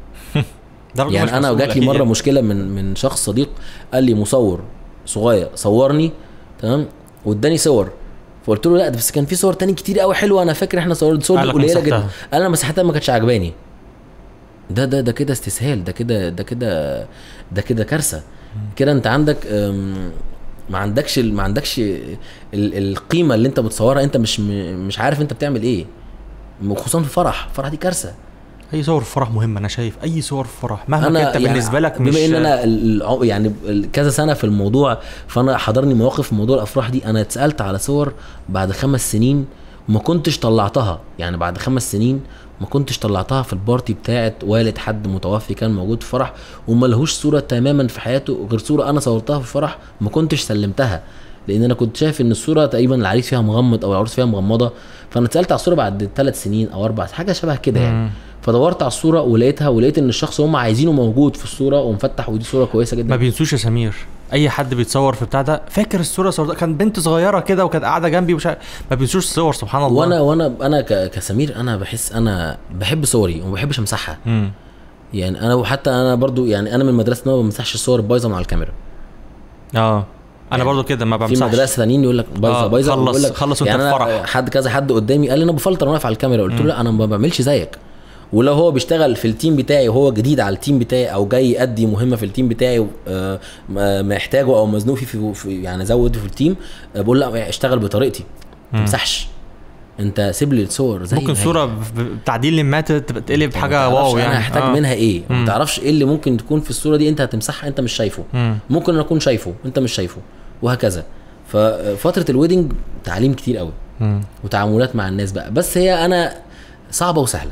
ده راجل مش يعني انا مسؤول جات لي أكيد مره يعني. مشكله من من شخص صديق قال لي مصور صغير صورني تمام واداني صور فقلت له لا ده بس كان في صور تاني كتير قوي حلوه انا فاكر احنا صورنا صور قال لك قليله جدا مسحتها. قال انا مسحتها ما كانتش عجباني ده ده ده كده استسهال ده كده ده كده ده كده كارثه كده انت عندك أم، ما عندكش ال- ما عندكش ال- القيمه اللي انت بتصورها انت مش م- مش عارف انت بتعمل ايه وخصوصا في الفرح الفرح دي كارثه اي صور في فرح مهمه انا شايف اي صور في فرح مهما انا كانت يعني بالنسبه لك بما مش ان انا ال- الع- يعني ال- كذا سنه في الموضوع فانا حضرني مواقف في موضوع الافراح دي انا اتسالت على صور بعد خمس سنين ما كنتش طلعتها يعني بعد خمس سنين ما كنتش طلعتها في البارتي بتاعت والد حد متوفي كان موجود في فرح وما لهوش صوره تماما في حياته غير صوره انا صورتها في فرح ما كنتش سلمتها لان انا كنت شايف ان الصوره تقريبا العريس فيها مغمض او العروس فيها مغمضه فانا اتسالت على الصوره بعد ثلاث سنين او اربع حاجه شبه كده يعني مم. فدورت على الصوره ولقيتها ولقيت ان الشخص هم عايزينه موجود في الصوره ومفتح ودي صوره كويسه ما جدا بينسوش يا سمير اي حد بيتصور في بتاع ده فاكر الصوره صورتها كان بنت صغيره كده وكانت قاعده جنبي ومش عارف- ما بينسوش الصور سبحان الله وانا وانا انا ك- كسمير انا بحس انا بحب صوري وما بحبش امسحها مم. يعني انا وحتى انا برضو يعني انا من مدرسه ان انا ما بمسحش الصور البايظه مع الكاميرا اه انا يعني برضو كده ما في بمسحش مدرسه ثانيين يقول لك بايظه آه، بايظه خلص- ويقول لك خلص وانت يعني في أنا فرح. حد كذا حد قدامي قال لي انا بفلتر وانا واقف على الكاميرا قلت له لا انا ما بعملش زيك ولو هو بيشتغل في التيم بتاعي وهو جديد على التيم بتاعي او جاي يأدي مهمه في التيم بتاعي آه، ما- محتاجه او مزنوق فيه في, في يعني زود في التيم آه، بقول لا اشتغل بطريقتي ما مم. تمسحش انت سيب لي الصور زي ممكن ما هي. صوره ب- ب- بتعديل لمات تبقى تقلب ما حاجه تعرفش واو يعني انا هحتاج آه. منها ايه مم. ما تعرفش ايه اللي ممكن تكون في الصوره دي انت هتمسحها انت مش شايفه مم. ممكن انا اكون شايفه انت مش شايفه وهكذا ففتره الويدنج تعليم كتير قوي مم. وتعاملات مع الناس بقى بس هي انا صعبه وسهله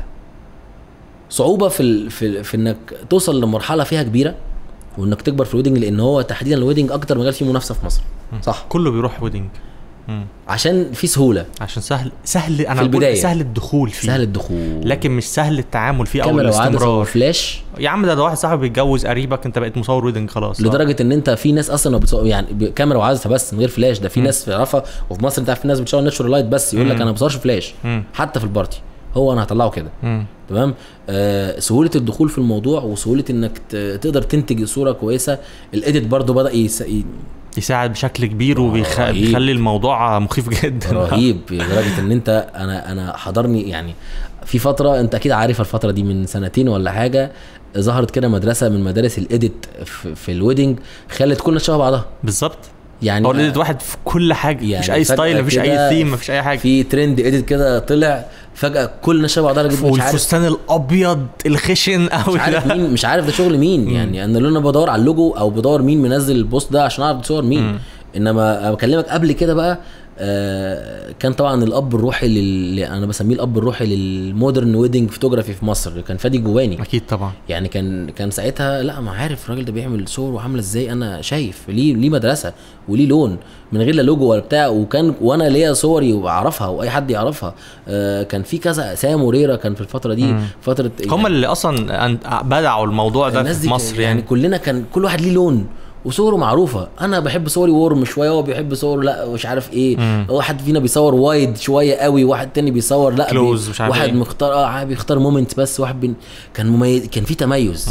صعوبه في ال... في, في انك توصل لمرحله فيها كبيره وانك تكبر في الويدنج لان هو تحديدا الويدنج اكتر مجال فيه منافسه في مصر صح كله بيروح ويدنج مم. عشان في سهوله عشان سهل سهل انا في بقول البداية. سهل الدخول فيه سهل الدخول لكن مش سهل التعامل فيه او كاميرا وعدسه الاستمرار وفلاش يا عم ده, ده واحد صاحبي بيتجوز قريبك انت بقيت مصور ويدنج خلاص آه. لدرجه ان انت في ناس اصلا ما بتصور يعني ب- كاميرا وعدسه بس من غير فلاش ده في ناس تعرفها وفي مصر انت عارف في ناس بتشتغل ناتشورال لايت بس يقول لك مم. انا ما بصورش فلاش مم. حتى في البارتي هو انا هطلعه كده مم. تمام آه سهوله الدخول في الموضوع وسهوله انك ت- تقدر تنتج صوره كويسه الايديت برضو بدا يس... ي- يساعد بشكل كبير رهيب. وبيخلي الموضوع مخيف جدا رهيب لدرجه ان انت انا انا حضرني يعني في فتره انت اكيد عارف الفتره دي من سنتين ولا حاجه ظهرت كده مدرسه من مدارس الايديت في, في الويدنج خلت كل الناس شبه بعضها بالظبط يعني هو الايديت واحد في كل حاجه يعني مفيش اي فجأة ستايل مفيش كده اي ثيم مفيش اي حاجه في ترند ايديت كده طلع فجاه كل الناس شبه بعضها جدا مش عارف والفستان الابيض الخشن قوي مش عارف ده مين مش عارف ده شغل مين يعني انا لو انا بدور على اللوجو او بدور مين منزل البوست ده عشان اعرف ده صور مين مم. انما أنا بكلمك قبل كده بقى آه كان طبعا الاب الروحي لل... انا بسميه الاب الروحي للمودرن ويدنج فوتوغرافي في مصر كان فادي جواني اكيد طبعا يعني كان كان ساعتها لا ما عارف الراجل ده بيعمل صور وعامله ازاي انا شايف ليه ليه مدرسه وليه لون من غير لا لوجو ولا بتاع وكان وانا ليا صوري واعرفها واي حد يعرفها آه كان في كذا سام وريرا كان في الفتره دي مم. فتره هم اللي اصلا أن- بدعوا الموضوع ده الناس في دي مصر يعني, يعني كلنا كان كل واحد ليه لون وصوره معروفه انا بحب صوري وورم شويه هو بيحب صوره لا مش عارف ايه مم. واحد فينا بيصور وايد شويه قوي واحد تاني بيصور لا Close، مش عارف واحد إيه. مختار اه بيختار مومنت بس واحد بين كان مميز كان في تميز مم.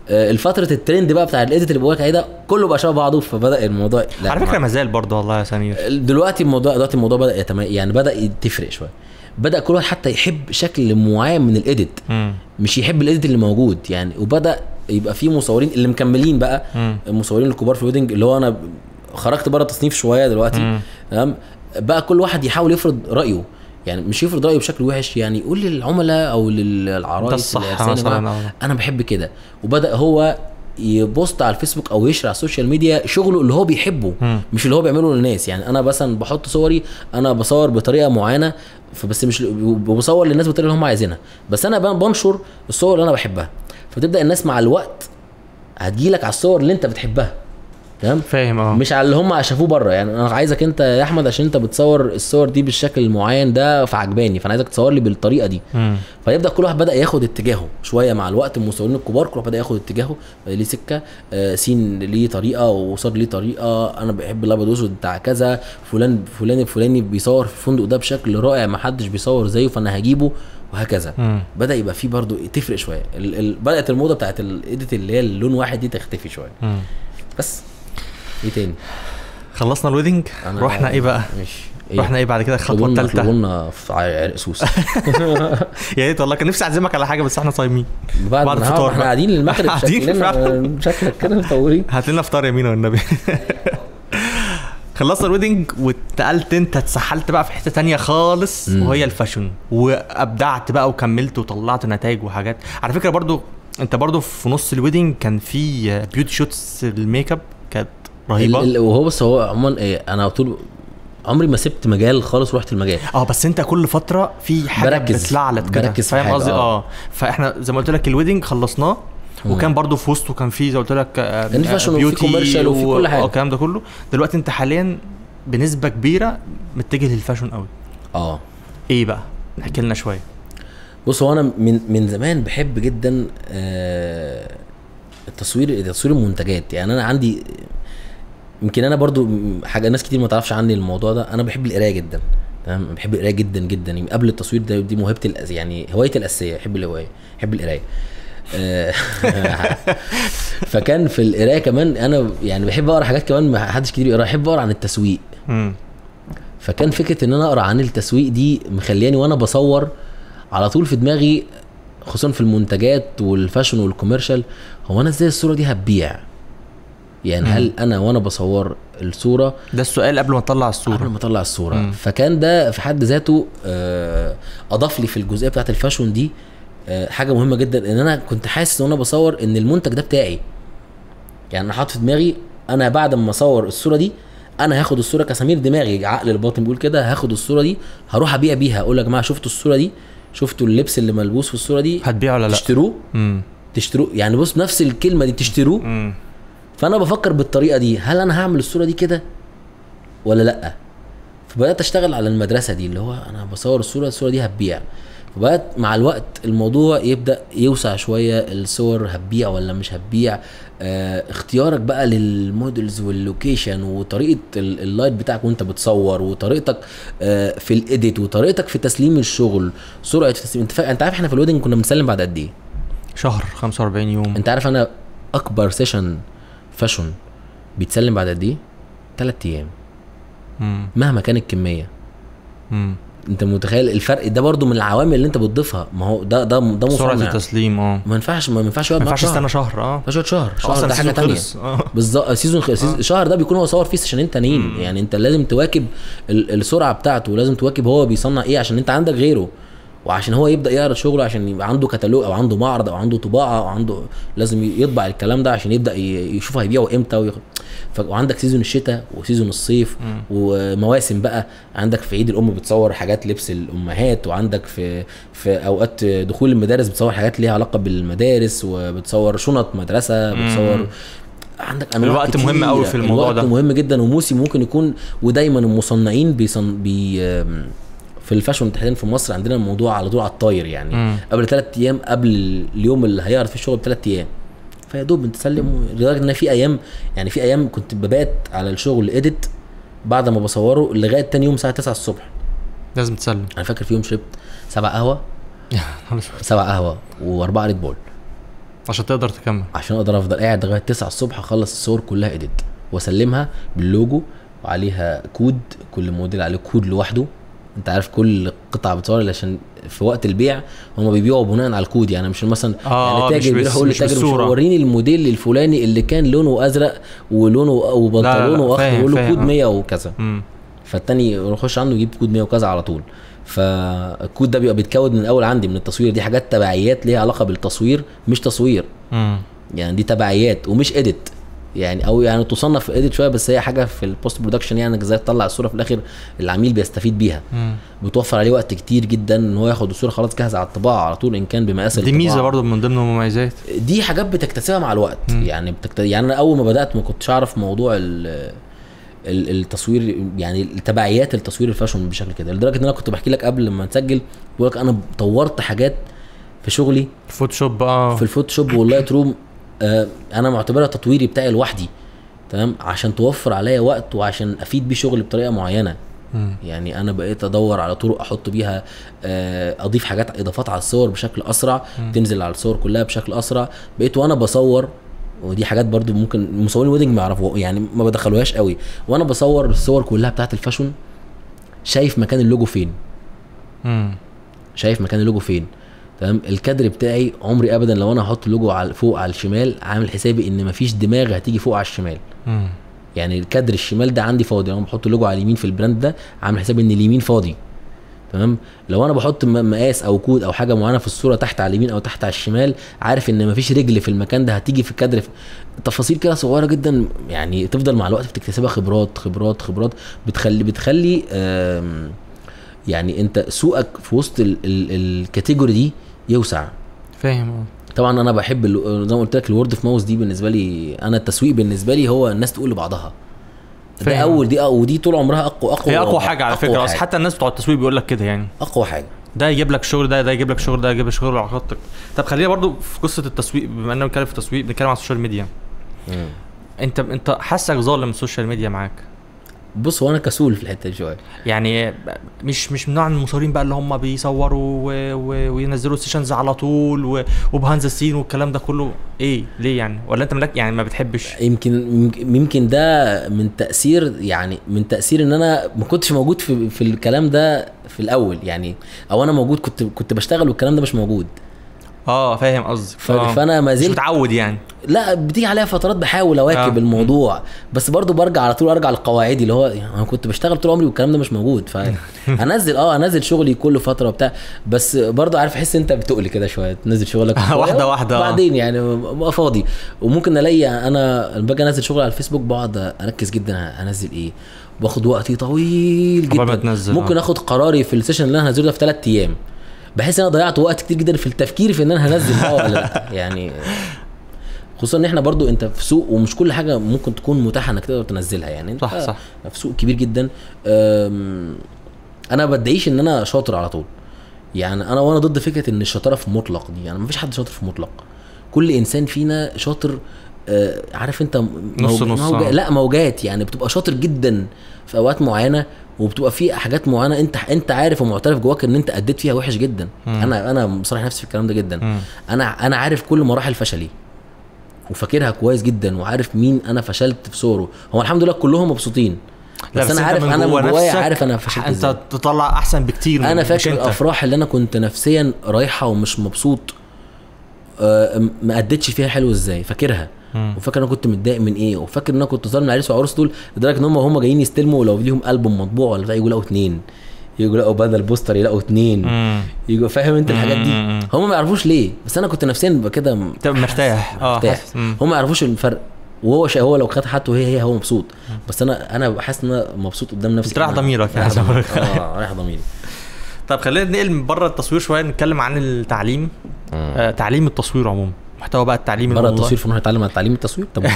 آه، الفتره الترند بقى بتاع الايديت اللي بقولك عليه ده كله بقى شبه بعضه فبدا الموضوع لا على فكره ما زال برضه والله يا سمير دلوقتي الموضوع دلوقتي الموضوع بدا يتم... يعني بدا تفرق شويه بدا كل واحد حتى يحب شكل معين من الايديت مم. مش يحب الايديت اللي موجود يعني وبدا يبقى في مصورين اللي مكملين بقى مم. المصورين الكبار في الويدنج اللي هو انا خرجت بره تصنيف شويه دلوقتي مم. تمام بقى كل واحد يحاول يفرض رايه يعني مش يفرض رايه بشكل وحش يعني يقول للعملاء او للعرايس ده الصح اللي عرسان يا مثلا جماعة، أو- انا بحب كده وبدا هو يبوست على الفيسبوك او يشرح على السوشيال ميديا شغله اللي هو بيحبه مم. مش اللي هو بيعمله للناس يعني انا مثلا بحط صوري انا بصور بطريقه معينه فبس مش وبصور للناس بالطريقه اللي هم عايزينها بس انا بقى بنشر الصور اللي انا بحبها فتبدا الناس مع الوقت هتجيلك على الصور اللي انت بتحبها تمام فاهم اه مش على اللي هم شافوه بره يعني انا عايزك انت يا احمد عشان انت بتصور الصور دي بالشكل المعين ده فعجباني فانا عايزك تصور لي بالطريقه دي مم. فيبدا كل واحد بدا ياخد اتجاهه شويه مع الوقت المصورين الكبار كل واحد بدا ياخد اتجاهه ليه سكه آه سين ليه طريقه وصار ليه طريقه انا بحب الابيض والاسود بتاع كذا فلان فلان الفلاني بيصور في الفندق ده بشكل رائع ما حدش بيصور زيه فانا هجيبه وهكذا مم. بدا يبقى في برضو تفرق شويه ال... ال... بدات الموضه بتاعت الايديت اللي هي اللون واحد دي تختفي شويه مم. بس ايه تاني خلصنا الويدنج أنا- رحنا ايه بقى ماشي إيه؟ رحنا ايه بعد كده الخطوه اطلبوا لنا- اطلبوا الثالثه لنا في عرق سوس يا ريت والله كان نفسي اعزمك على حاجه بس احنا صايمين بعد بعد ما الفطار احنا بقى. قاعدين المغرب قاعدين شكلنا فعلا. شكلك كده مطولين هات لنا فطار يمين والنبي خلصنا الويدنج واتنقلت انت اتسحلت بقى في حته تانية خالص مم. وهي الفاشن وابدعت بقى وكملت وطلعت نتائج وحاجات على فكره برضو انت برضو في نص الويدنج كان في بيوتي شوتس الميك اب كانت رهيبه ال- ال- وهو بص هو عموما ايه انا طول عمري ما سبت مجال خالص ورحت المجال اه بس انت كل فتره في حاجه بركز. بتلعلت كده بركز في فاهم حاجة، قصدي آه. اه فاحنا زي ما قلت لك الويدنج خلصناه وكان برضو في وسطه كان في زي ما قلت لك آه، كان في فاشن وفي بيوتي كوميرشال وفي كل حاجة. اه الكلام ده كله دلوقتي انت حاليا بنسبه كبيره متجه للفاشن قوي اه ايه بقى احكي لنا شويه بص هو انا من من زمان بحب جدا آه التصوير تصوير المنتجات يعني انا عندي يمكن انا برضو م- حاجه ناس كتير ما تعرفش عني الموضوع ده انا بحب القرايه جدا تمام بحب القرايه جدا جدا يعني قبل التصوير ده دي موهبتي الأس... يعني هوايتي الاساسيه بحب الهوايه بحب القرايه آه، فكان في القرايه كمان انا يعني بحب اقرا حاجات كمان ما حدش كتير يقرا بحب اقرا عن التسويق امم فكان فكره ان انا اقرا عن التسويق دي مخلياني وانا بصور على طول في دماغي خصوصا في المنتجات والفاشن والكوميرشال هو انا ازاي الصوره دي هتبيع يعني هل انا وانا بصور الصوره ده السؤال قبل ما تطلع قبل الصوره ما اطلع الصوره مم. فكان ده في حد ذاته آه، اضاف لي في الجزئيه بتاعت الفاشون دي آه، حاجه مهمه جدا ان انا كنت حاسس وانا بصور ان المنتج ده بتاعي يعني انا حاطط في دماغي انا بعد ما اصور الصوره دي انا هاخد الصوره كسمير دماغي عقل الباطن بيقول كده هاخد الصوره دي هروح ابيع بيها اقول يا جماعه شفتوا الصوره دي شفتوا اللبس اللي ملبوس في الصوره دي هتبيع ولا لا تشتروه امم تشتروه يعني بص نفس الكلمه دي تشتروه امم فانا بفكر بالطريقه دي هل انا هعمل الصوره دي كده ولا لا فبدات اشتغل على المدرسه دي اللي هو انا بصور الصوره الصوره دي هتبيع فبدات مع الوقت الموضوع يبدا يوسع شويه الصور هتبيع ولا مش هتبيع آه اختيارك بقى للمودلز واللوكيشن وطريقه ال- اللايت بتاعك وانت بتصور وطريقتك آه في الايديت وطريقتك في تسليم الشغل سرعه تسليم انت فا... انت عارف احنا في الويدنج كنا بنسلم بعد قد ايه شهر 45 يوم انت عارف انا اكبر سيشن فاشون بيتسلم بعد قد ايه؟ ثلاث ايام امم مهما كانت الكميه امم انت متخيل الفرق ده برضو من العوامل اللي انت بتضيفها ما هو ده ده ده سرعه مصنع التسليم اه ما ينفعش ما ينفعش ما يقعد معاك ينفعش شهر استنى شهر اه ما ينفعش يقعد شهر شهر اصلا ده حاجه السيزون تانية خلص. اه بالظبط سيزون خ... سيزون الشهر ده بيكون هو صور فيه سيشنين تانيين يعني انت لازم تواكب ال... السرعه بتاعته ولازم تواكب هو بيصنع ايه عشان انت عندك غيره وعشان هو يبدا يعرض شغله عشان يبقى عنده كتالوج او عنده معرض او عنده طباعه او عنده لازم يطبع الكلام ده عشان يبدا ي- يشوف هيبيعه امتى ويخ... ف... وعندك سيزون الشتاء وسيزون الصيف مم. ومواسم بقى عندك في عيد الام بتصور حاجات لبس الامهات وعندك في في اوقات دخول المدارس بتصور حاجات ليها علاقه بالمدارس وبتصور شنط مدرسه بتصور مم. عندك انواع الوقت مهم كتيرة. قوي في الموضوع الوقت ده. مهم جدا وموسم ممكن يكون ودايما المصنعين بيصن بي في الفاشون تحديدا في مصر عندنا الموضوع على طول على الطاير يعني مم. قبل ثلاث ايام قبل اليوم اللي هيعرض فيه الشغل بثلاث ايام فيا دوب بتسلم لدرجه ان في ايام يعني في ايام كنت ببات على الشغل اديت بعد ما بصوره لغايه تاني يوم الساعه 9 الصبح لازم تسلم انا فاكر في يوم شربت سبع قهوه سبع قهوه واربعه ريد بول عشان تقدر تكمل عشان اقدر افضل قاعد لغايه 9 الصبح اخلص الصور كلها اديت واسلمها باللوجو وعليها كود كل موديل عليه كود لوحده انت عارف كل قطعه بتصور عشان في وقت البيع هم بيبيعوا بناء على الكود يعني مش مثلا آه، يعني مش تاجر بس- بيروح يقول مش للتاجر مش بالصورة. وريني الموديل الفلاني اللي كان لونه ازرق ولونه وبنطلونه اخضر فاهم، يقول له فاهم، كود آه. 100 وكذا امم فالتاني يخش عنده يجيب كود 100 وكذا على طول فالكود ده بيبقى بيتكود من الاول عندي من التصوير دي حاجات تبعيات ليها علاقه بالتصوير مش تصوير امم يعني دي تبعيات ومش اديت يعني او يعني تصنف اديت شويه بس هي حاجه في البوست برودكشن يعني انك ازاي تطلع الصوره في الاخر العميل بيستفيد بيها بتوفر عليه وقت كتير جدا ان هو ياخد الصوره خلاص جاهزه على الطباعه على طول ان كان بمقاس دي الطباعة. ميزه برضو من ضمن المميزات دي حاجات بتكتسبها مع الوقت يعني بتكت... يعني انا اول ما بدات ما كنتش اعرف موضوع ال... ال- التصوير يعني تبعيات التصوير الفاشون بشكل كده لدرجه ان انا كنت بحكي لك قبل ما نسجل بقول لك انا طورت حاجات في شغلي فوتوشوب اه في الفوتوشوب واللايت روم آه انا معتبرها تطويري بتاعي لوحدي تمام عشان توفر عليا وقت وعشان افيد بيه شغلي بطريقه معينه مم. يعني انا بقيت ادور على طرق احط بيها آه، اضيف حاجات اضافات على الصور بشكل اسرع تنزل على الصور كلها بشكل اسرع بقيت وانا بصور ودي حاجات برضو ممكن مصورين ويدنج ما يعرفوا يعني ما بدخلوهاش قوي وانا بصور الصور كلها بتاعت الفاشون شايف مكان اللوجو فين مم. شايف مكان اللوجو فين تمام الكادر بتاعي عمري ابدا لو انا هحط اللوجو على فوق على الشمال عامل حسابي ان مفيش دماغ هتيجي فوق على الشمال مم. يعني الكادر الشمال ده عندي فاضي لو انا بحط اللوجو على اليمين في البراند ده عامل حسابي ان اليمين فاضي تمام لو انا بحط م- مقاس او كود او حاجه معينه في الصوره تحت على اليمين او تحت على الشمال عارف ان مفيش رجل في المكان ده هتيجي في الكادر في تفاصيل كده صغيره جدا يعني تفضل مع الوقت بتكتسبها خبرات خبرات خبرات بتخلي بتخلي آم، يعني انت سوقك في وسط ال- ال- الكاتيجوري دي يوسع فاهم اه طبعا انا بحب ال- زي ما قلت لك الورد اوف ماوس دي بالنسبه لي انا التسويق بالنسبه لي هو الناس تقول لبعضها ده فاهم. اول دي ودي طول عمرها اقوى اقوى هي اقوى حاجه على أقوى فكره اصل حاجة. حتى الناس بتوع التسويق بيقول لك كده يعني اقوى حاجه ده يجيب لك شغل ده ده يجيب لك شغل ده يجيب لك شغل على خطك طب خلينا برضو في قصه التسويق بما اننا بنتكلم في التسويق بنتكلم على السوشيال ميديا مم. انت انت حاسك ظالم السوشيال ميديا معاك بص هو انا كسول في الحته دي شويه يعني مش مش من نوع المصورين بقى اللي هم بيصوروا و... و... وينزلوا سيشنز على طول و... وبهاند السين والكلام ده كله ايه ليه يعني ولا انت ملاك يعني ما بتحبش يمكن يمكن ده من تاثير يعني من تاثير ان انا ما كنتش موجود في في الكلام ده في الاول يعني او انا موجود كنت كنت بشتغل والكلام ده مش موجود اه فاهم قصدك ف- آه. فانا ما مش زلت متعود يعني لا بتيجي عليا فترات بحاول اواكب آه. آه. الموضوع بس برضو برجع على طول ارجع لقواعدي اللي هو يعني انا كنت بشتغل طول عمري والكلام ده مش موجود فانزل اه انزل شغلي كل فتره وبتاع بس برضو عارف احس انت بتقل كده شويه تنزل شغلك شوية واحدة واحدة، آه. بعدين يعني ببقى فاضي وممكن الاقي انا لما باجي انزل شغل على الفيسبوك بقعد اركز جدا انزل ايه باخد وقتي طويل قبل ما جدا تنزل، ممكن آه. اخد قراري في السيشن اللي انا هنزله ده في ثلاث ايام بحس ان انا ضيعت وقت كتير جدا في التفكير في ان انا هنزل ده ولا لا يعني خصوصا ان احنا برضو انت في سوق ومش كل حاجه ممكن تكون متاحه انك تقدر تنزلها يعني انت صح، صح. في سوق كبير جدا أم، انا ما بدعيش ان انا شاطر على طول يعني انا وانا ضد فكره ان الشطاره في مطلق دي يعني ما فيش حد شاطر في مطلق كل انسان فينا شاطر آه، عارف انت م- نص موج- نص، موجات آه. لا موجات يعني بتبقى شاطر جدا في اوقات معينه وبتبقى في حاجات معينه انت انت عارف ومعترف جواك ان انت اديت فيها وحش جدا مم. انا انا مصارح نفسي في الكلام ده جدا مم. انا انا عارف كل مراحل فشلي وفاكرها كويس جدا وعارف مين انا فشلت في صوره هو الحمد لله كلهم مبسوطين لا، بس, انا أنت عارف انا جوه من جوايا نفسك عارف انا فشلت انت ازاي تطلع احسن بكتير من انا مش فاكر انت. الافراح اللي انا كنت نفسيا رايحه ومش مبسوط آه، م- ما اديتش فيها حلو ازاي فاكرها مم. وفاكر انا كنت متضايق من ايه وفاكر ان انا كنت ظالم العريس والعروس دول لدرجه ان هم هم جايين يستلموا لو ليهم البوم مطبوع ولا بتاع يجوا يلاقوا اتنين يجوا يلاقوا بدل بوستر يلاقوا اتنين مم. يجوا فاهم انت الحاجات دي مم. هم ما يعرفوش ليه بس انا كنت نفسيا ببقى كده م- تبقى مرتاح اه مرتاح حاسس. مم. هم ما يعرفوش الفرق وهو شيء هو لو خد حاجته هي هي هو مبسوط بس انا انا حاسس ان انا مبسوط قدام نفسي بتريح أنا- ضميرك يعني. رايح ضميري اه رايح ضميري طب خلينا ننقل من بره التصوير شويه نتكلم عن التعليم آه تعليم التصوير عموما محتوى بقى التعليم بره الأونلاين. التصوير فنروح نتعلم عن تعليم التصوير طب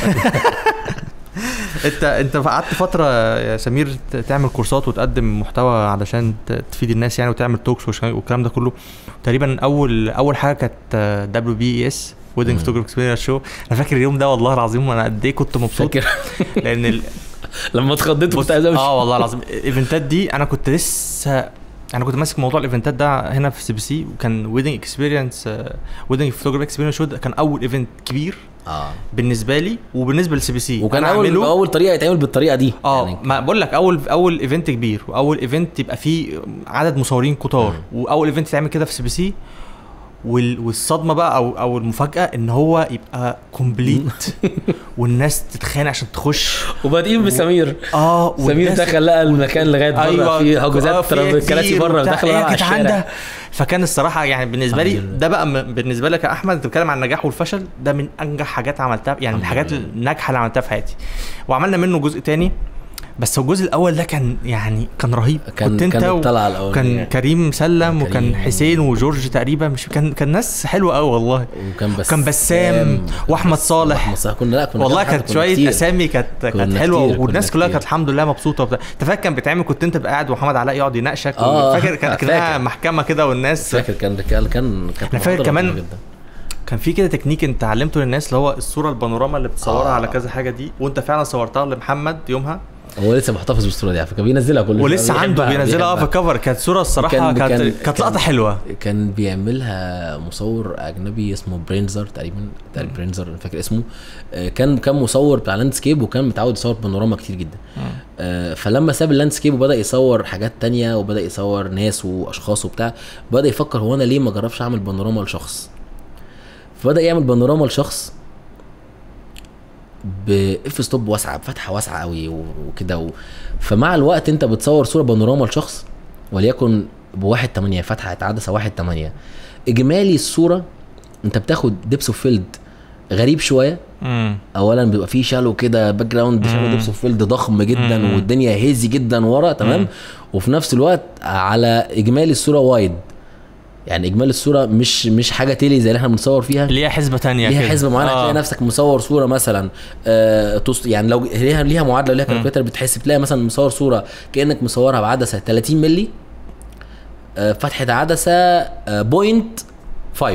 انت انت قعدت فتره يا سمير ت- تعمل كورسات وتقدم محتوى علشان ت- تفيد الناس يعني وتعمل توكس وش- والكلام ده كله تقريبا اول اول حاجه كانت دبليو بي اس ويدنج فوتوجراف اكسبيرينس شو انا فاكر اليوم ده والله العظيم انا قد ايه كنت مبسوط فاكر لان ال... لما اتخضيت بص كنت عايز امشي اه والله العظيم الايفنتات دي انا كنت لسه انا كنت ماسك موضوع الايفنتات ده هنا في سي بي سي وكان ويدنج اكسبيرينس ويدنج فوتوجرافي اكسبيرينس شو ده كان اول ايفنت كبير اه بالنسبه لي وبالنسبه للسي بي سي وكان أنا اول أعمله- اول طريقه يتعمل بالطريقه دي اه يعني ما بقول لك اول اول ايفنت كبير واول ايفنت يبقى فيه عدد مصورين كتار واول ايفنت يتعمل كده في سي بي سي وال- والصدمه بقى او او المفاجاه ان هو يبقى كومبليت والناس تتخانق عشان تخش وبادئين بسمير اه سمير والناس- دخل لقى المكان لغايه بره ايوه في آه، حجوزات في تراب- كراسي كتير بره وبتاع. داخله إيه على يا جدعان الشارع ده فكان الصراحه يعني بالنسبه لي الحمد لله. ده بقى م- بالنسبه لك يا احمد انت بتتكلم عن النجاح والفشل ده من انجح حاجات عملتها يعني الحمد الحاجات لله. الناجحه اللي عملتها في حياتي وعملنا منه جزء تاني بس هو الجزء الاول ده كان يعني كان رهيب كان كنت انت كان و... الطلعه الاولانيه كان كريم سلم وكان كريم. حسين وجورج تقريبا مش كان كان ناس حلوه قوي والله وكان بس كان بسام واحمد صالح. واحمد صالح كنا لا كنا والله كذا حد، كانت كنا شويه كتير. اسامي كانت كانت كنا حلوه كتير، كنا والناس كلها كتير. كانت الحمد لله مبسوطه وبتاع انت فاكر كان بيتعمل كنت انت تبقى قاعد ومحمد علاء يقعد يناقشك آه، فاكر كان فاكر. كانها محكمه كده والناس فاكر كان كان كان كانت أنا فاكر محاضرة كمان لطيفة جدا. كان في كده تكنيك انت علمته للناس اللي هو الصوره البانوراما اللي بتصورها آه. على كذا حاجه دي وانت فعلا صورتها لمحمد يومها هو لسه محتفظ بالصوره دي على فكره بينزلها كل ولسه شوية. عنده بيحبها- بينزلها اه في بيحبها. الكفر كانت صوره الصراحه كان- كانت كان- كانت لقطه كان- حلوه كان بيعملها مصور اجنبي اسمه برينزر تقريبا تقريبا برينزر أنا فاكر اسمه آه، كان كان مصور بتاع لاندسكيب وكان متعود يصور بانوراما كتير جدا آه، فلما ساب اللاندسكيب وبدا يصور حاجات تانية وبدا يصور ناس واشخاص وبتاع بدا يفكر هو انا ليه ما جربش اعمل بانوراما لشخص فبدا يعمل بانوراما لشخص باف ستوب واسعه بفتحه واسعه قوي و- وكده و... فمع الوقت انت بتصور صوره بانوراما لشخص وليكن بواحد تمانية فتحه عدسه واحد تمانية اجمالي الصوره انت بتاخد ديبس اوف فيلد غريب شويه امم اولا بيبقى فيه شالو كده باك جراوند شالو مم. ديبس اوف فيلد ضخم جدا مم. والدنيا هيزي جدا ورا تمام مم. وفي نفس الوقت على اجمالي الصوره وايد يعني اجمالي الصوره مش مش حاجه تيلي زي اللي احنا بنصور فيها ليها حسبه تانية ليها كده. حسبه معينه هتلاقي نفسك مصور صوره مثلا آه تص... يعني لو ليها ليها معادله ليها كالكوليتر بتحسب تلاقي مثلا مصور صوره كانك مصورها بعدسه 30 مللي آه فتحه عدسه آه بوينت 5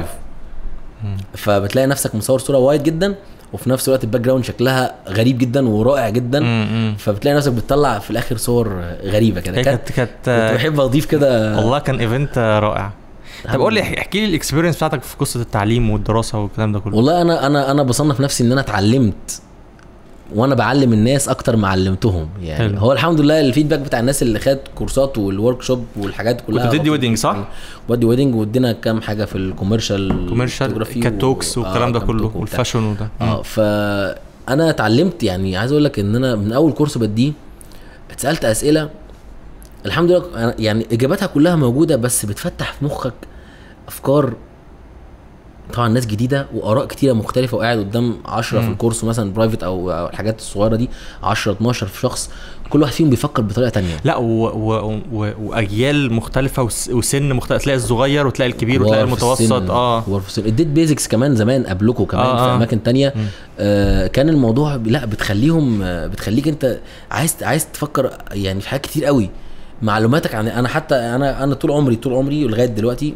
فبتلاقي نفسك مصور صوره وايد جدا وفي نفس الوقت الباك جراوند شكلها غريب جدا ورائع جدا امم فبتلاقي نفسك بتطلع في الاخر صور غريبه كده هي كانت كانت كنت كانت بحب اضيف كده والله كان ايفنت رائع طب الحمد قول لي لله. احكي لي الاكسبيرينس بتاعتك في قصه التعليم والدراسه والكلام ده كله والله انا انا انا بصنف نفسي ان انا اتعلمت وانا بعلم الناس اكتر ما علمتهم يعني حلو. حلو. هو الحمد لله الفيدباك بتاع الناس اللي خدت كورسات والورك شوب والحاجات كلها كنت بتدي لطيفة ويدنج صح؟ جداً. بدي ويدنج وادينا كام حاجه في الكوميرشال كوميرشال photography كاتوكس و- والكلام ده آه، كله كام توك وبتاع. والفاشن وده اه فانا اتعلمت يعني عايز اقول لك ان انا من اول كورس بديه اتسالت اسئله الحمد لله أنا- يعني اجاباتها كلها موجوده بس بتفتح في مخك افكار طبعا ناس جديده واراء كتيره مختلفه وقاعد قدام 10 في مم. الكورس مثلا برايفت او أو الحاجات الصغيره دي 10 12 في شخص كل واحد فيهم بيفكر بطريقه تانية لا و... و... و... واجيال مختلفه وس... وسن مختلف تلاقي الصغير وتلاقي الكبير وتلاقي كبار في المتوسط السن، اه كبار في السن اديت بيزكس كمان زمان قبلكم كمان آه، في آه. اماكن تانية مم. آه كان الموضوع ب- لا بتخليهم آه، بتخليك انت عايز عايز تفكر يعني في حاجات كتير قوي معلوماتك عن انا حتى انا انا طول عمري طول عمري لغايه دلوقتي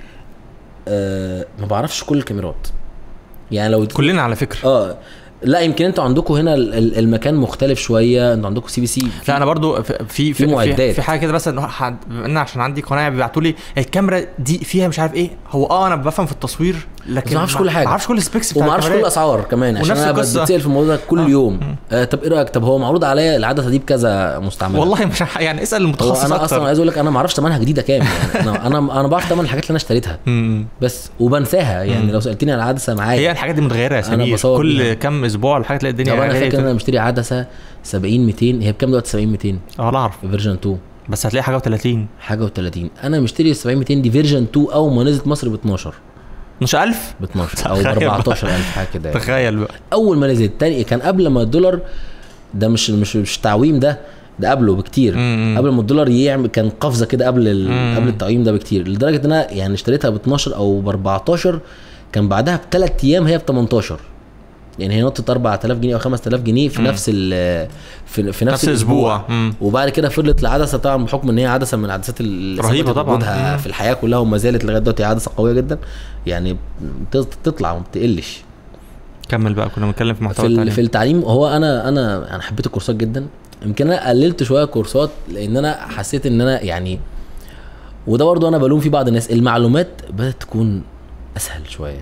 آه ما بعرفش كل الكاميرات يعني لو كلنا على فكره اه لا يمكن انتوا عندكم هنا ال- ال- المكان مختلف شويه انتوا عندكم سي بي سي لا انا برضو في في في معدات. في حاجه كده مثلا حد بما ان عشان عندي قناه بيبعتوا لي الكاميرا دي فيها مش عارف ايه هو اه انا بفهم في التصوير لكن بس ما اعرفش كل حاجة. ما اعرفش كل السبيكس بتاع وما اعرفش كل الكاميرات. الاسعار كمان عشان ونفس انا القصة. بتسال في الموضوع ده كل يوم آه طب ايه رايك طب هو معروض عليا العدسه دي بكذا مستعمله والله مش ح- يعني اسال هو المتخصص انا اصلا اكتر عايز اقول لك انا ما اعرفش ثمنها جديده كام يعني انا انا انا بعرف ثمن الحاجات اللي انا اشتريتها مم. بس وبنساها يعني مم. لو سالتني على العدسه معايا هي الحاجات دي متغيره يا أنا سمير بصور كل بيها. كام اسبوع الحاجات تلاقي الدنيا طب انا غالية فاكر ان كده. انا مشتري عدسه 70 200 هي بكام دلوقتي 70 200 اه لا اعرف فيرجن 2 بس هتلاقي حاجه و30 حاجه و30 انا مشتري 70 200 دي فيرجن 2 اول ما نزلت مصر ب 12 12000 ب 12 او ب تخيل بقى. 14000 حاجه كده يعني. تخيل بقى اول ما نزلت تاني كان قبل ما الدولار ده مش مش مش تعويم ده ده قبله بكتير مم. قبل ما الدولار يعمل كان قفزه كده قبل ال... مم. قبل التعويم ده بكتير لدرجه ان انا يعني اشتريتها ب 12 او ب 14 كان بعدها بثلاث ايام هي ب 18 يعني هي نطت 4000 جنيه او 5000 جنيه في مم. نفس ال في, في نفس, نفس الاسبوع مم. وبعد كده فضلت العدسه طبعا بحكم ان هي عدسه من العدسات اللي رهيبة ثبتت طبعاً. وجودها مم. في الحياه كلها وما زالت لغايه دلوقتي عدسه قويه جدا يعني بت- تطلع وما بتقلش كمل بقى كنا بنتكلم في في, محتوى ال- التعليم في التعليم هو انا انا انا حبيت الكورسات جدا يمكن انا قللت شويه كورسات لان انا حسيت ان انا يعني وده برضو انا بلوم فيه بعض الناس المعلومات بدات تكون اسهل شويه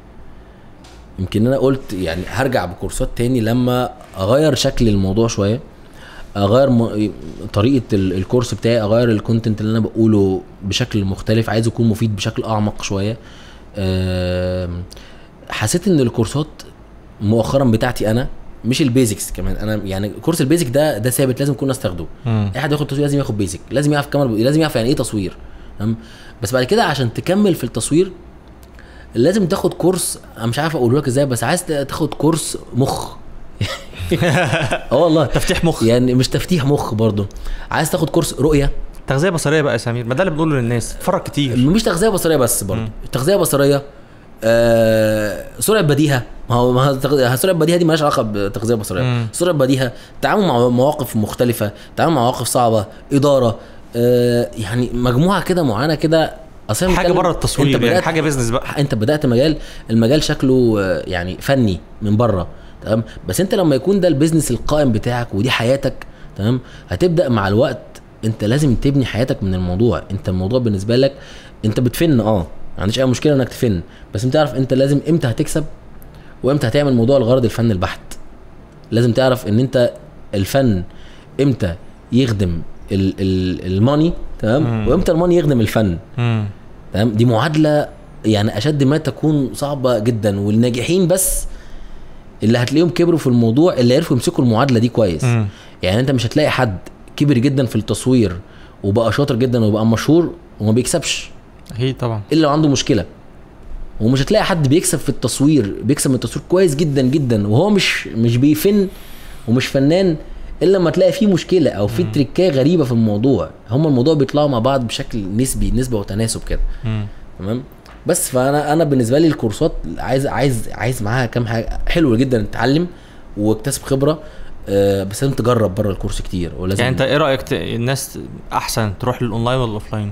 يمكن انا قلت يعني هرجع بكورسات تاني لما اغير شكل الموضوع شويه اغير م... طريقه ال- الكورس بتاعي اغير الكونتنت اللي انا بقوله بشكل مختلف عايز يكون مفيد بشكل اعمق شويه آم، حسيت ان الكورسات مؤخرا بتاعتي انا مش البيزكس كمان انا يعني كورس البيزك ده ده ثابت لازم كل الناس تاخده مم. اي حد ياخد تصوير لازم ياخد بيزك لازم يعرف كمان لازم يعرف يعني ايه تصوير تمام بس بعد كده عشان تكمل في التصوير لازم تاخد كورس انا مش عارف اقوله لك ازاي بس عايز تاخد كورس مخ اه والله تفتيح مخ يعني مش تفتيح مخ برضه عايز تاخد كورس رؤيه تغذيه بصريه بقى يا سمير ما ده اللي بنقوله للناس اتفرج كتير مش تغذيه بصريه بس برضه تغذيه بصريه آه سرعه بديهه ما هو ما هو التغ- سرعه بديهه دي مالهاش علاقه بتغذيه بصريه مم. سرعه بديهه تعامل مع مواقف مختلفه تعامل مع مواقف صعبه اداره آه يعني مجموعه كده معينه كده اصلا حاجه بره التصوير يعني بدأت حاجه بيزنس بقى انت بدات مجال المجال شكله آه، يعني فني من بره تمام بس انت لما يكون ده البيزنس القائم بتاعك ودي حياتك تمام هتبدا مع الوقت انت لازم تبني حياتك من الموضوع انت الموضوع بالنسبه لك انت بتفن اه ما عنديش اي مشكله انك تفن بس انت تعرف انت لازم امتى هتكسب وامتى هتعمل موضوع الغرض الفن البحت لازم تعرف ان انت الفن امتى يخدم ال- ال- الماني تمام مم. وامتى الماني يخدم الفن مم. تمام دي معادله يعني اشد ما تكون صعبه جدا والناجحين بس اللي هتلاقيهم كبروا في الموضوع اللي عرفوا يمسكوا المعادله دي كويس مم. يعني انت مش هتلاقي حد كبر جدا في التصوير وبقى شاطر جدا وبقى مشهور وما بيكسبش اكيد طبعا الا لو عنده مشكله ومش هتلاقي حد بيكسب في التصوير بيكسب من التصوير كويس جدا جدا وهو مش مش بيفن ومش فنان الا لما تلاقي فيه مشكله او في تريكايه غريبه في الموضوع هما الموضوع بيطلعوا مع بعض بشكل نسبي نسبه وتناسب كده مم. تمام بس فانا انا بالنسبه لي الكورسات عايز عايز عايز معاها كام حاجه حلو جدا تتعلم واكتسب خبره آه بس لازم تجرب بره الكورس كتير ولازم يعني انت ايه رايك ت... الناس احسن تروح للاونلاين ولا الاوفلاين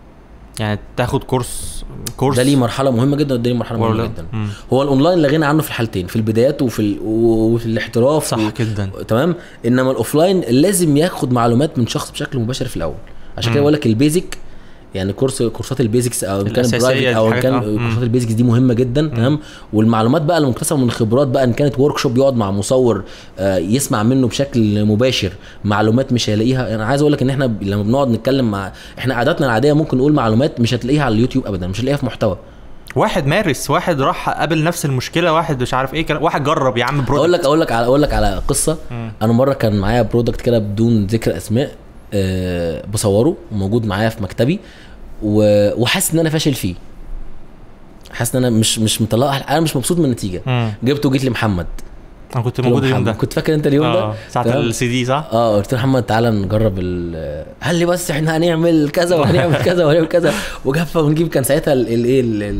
يعني تاخد كورس كورس ده ليه مرحله مهمه جدا وده ليه مرحله مهمه ولا جدا مم. هو الاونلاين لا غنى عنه في الحالتين في البدايات وفي ال... وفي الاحتراف صح و... جدا تمام انما الاوفلاين لازم ياخد معلومات من شخص بشكل مباشر في الاول عشان كده مم. بقول لك البيزك يعني كورس كورسات البيزكس او ان كان الأساسية برايفت دي او ان حاجات- كان آه. مم. كورسات البيزكس دي مهمه جدا تمام والمعلومات بقى المكتسبه من الخبرات بقى ان كانت ورك شوب يقعد مع مصور آه، يسمع منه بشكل مباشر معلومات مش هيلاقيها انا عايز اقول لك ان احنا ب- لما بنقعد نتكلم مع احنا قعداتنا العاديه ممكن نقول معلومات مش هتلاقيها على اليوتيوب ابدا مش هتلاقيها في محتوى واحد مارس واحد راح قابل نفس المشكله واحد مش عارف ايه كان واحد جرب يا عم برودكت اقول لك اقول لك على اقول لك على قصه مم. انا مره كان معايا برودكت كده بدون ذكر اسماء أه بصوره وموجود معايا في مكتبي و- وحاسس ان انا فاشل فيه حاسس ان انا مش مش مطلع انا مش مبسوط من النتيجه مم. جبته وجيت لمحمد انا كنت قلت له موجود اليوم محمد، ده كنت فاكر انت اليوم ده اه ساعه تمام؟ السي دي صح اه قلت له محمد تعالى نجرب ال قال لي بس احنا هنعمل كذا وهنعمل كذا وهنعمل كذا وجاب ونجيب كان ساعتها الايه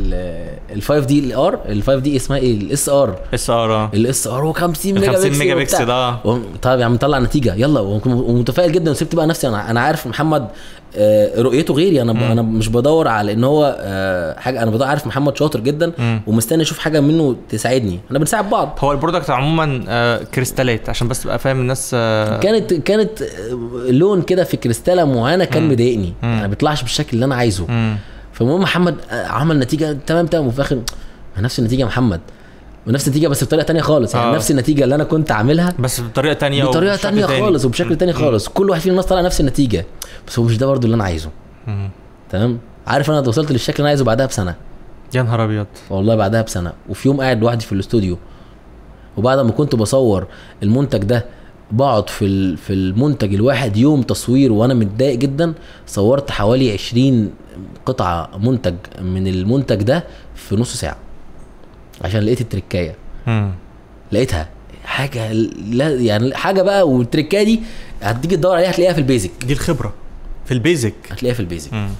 ال 5 دي الار ال 5 دي اسمها ايه الاس ار اس ار اه الاس ار و50 ميجا 50 بكسل ميجا وبتاع. بكسل اه وم- طيب يا عم طلع نتيجه يلا وم- ومتفائل جدا وسبت بقى نفسي انا انا عارف محمد آه، رؤيته غيري انا ب... مم. انا مش بدور على ان هو آه، حاجه انا بدور عارف محمد شاطر جدا مم. ومستني اشوف حاجه منه تساعدني احنا بنساعد بعض هو البرودكت عموما آه كريستالات عشان بس تبقى فاهم الناس آه كانت كانت آه، لون كده في كريستاله معينه كان مم. مضايقني مم. يعني ما بيطلعش بالشكل اللي انا عايزه مم. فالمهم محمد آه، عمل نتيجه تمام تمام وفي الاخر ما نفس النتيجه يا محمد ونفس النتيجه بس بطريقه تانية خالص يعني آه. نفس النتيجه اللي انا كنت عاملها بس بطريقه تانية بطريقه وبشكل تانية تاني. خالص وبشكل تاني خالص كل واحد فينا الناس طلع نفس النتيجه بس هو مش ده برضو اللي انا عايزه مم. تمام عارف انا وصلت للشكل اللي انا عايزه بعدها بسنه يا نهار ابيض والله بعدها بسنه وفي يوم قاعد لوحدي في الاستوديو وبعد ما كنت بصور المنتج ده بقعد في ال- في المنتج الواحد يوم تصوير وانا متضايق جدا صورت حوالي 20 قطعه منتج من المنتج ده في نص ساعه عشان لقيت التركايه مم. لقيتها حاجه لا يعني حاجه بقى والتركايه دي هتيجي تدور عليها هتلاقيها في البيزك دي الخبره في البيزك هتلاقيها في البيزك مم.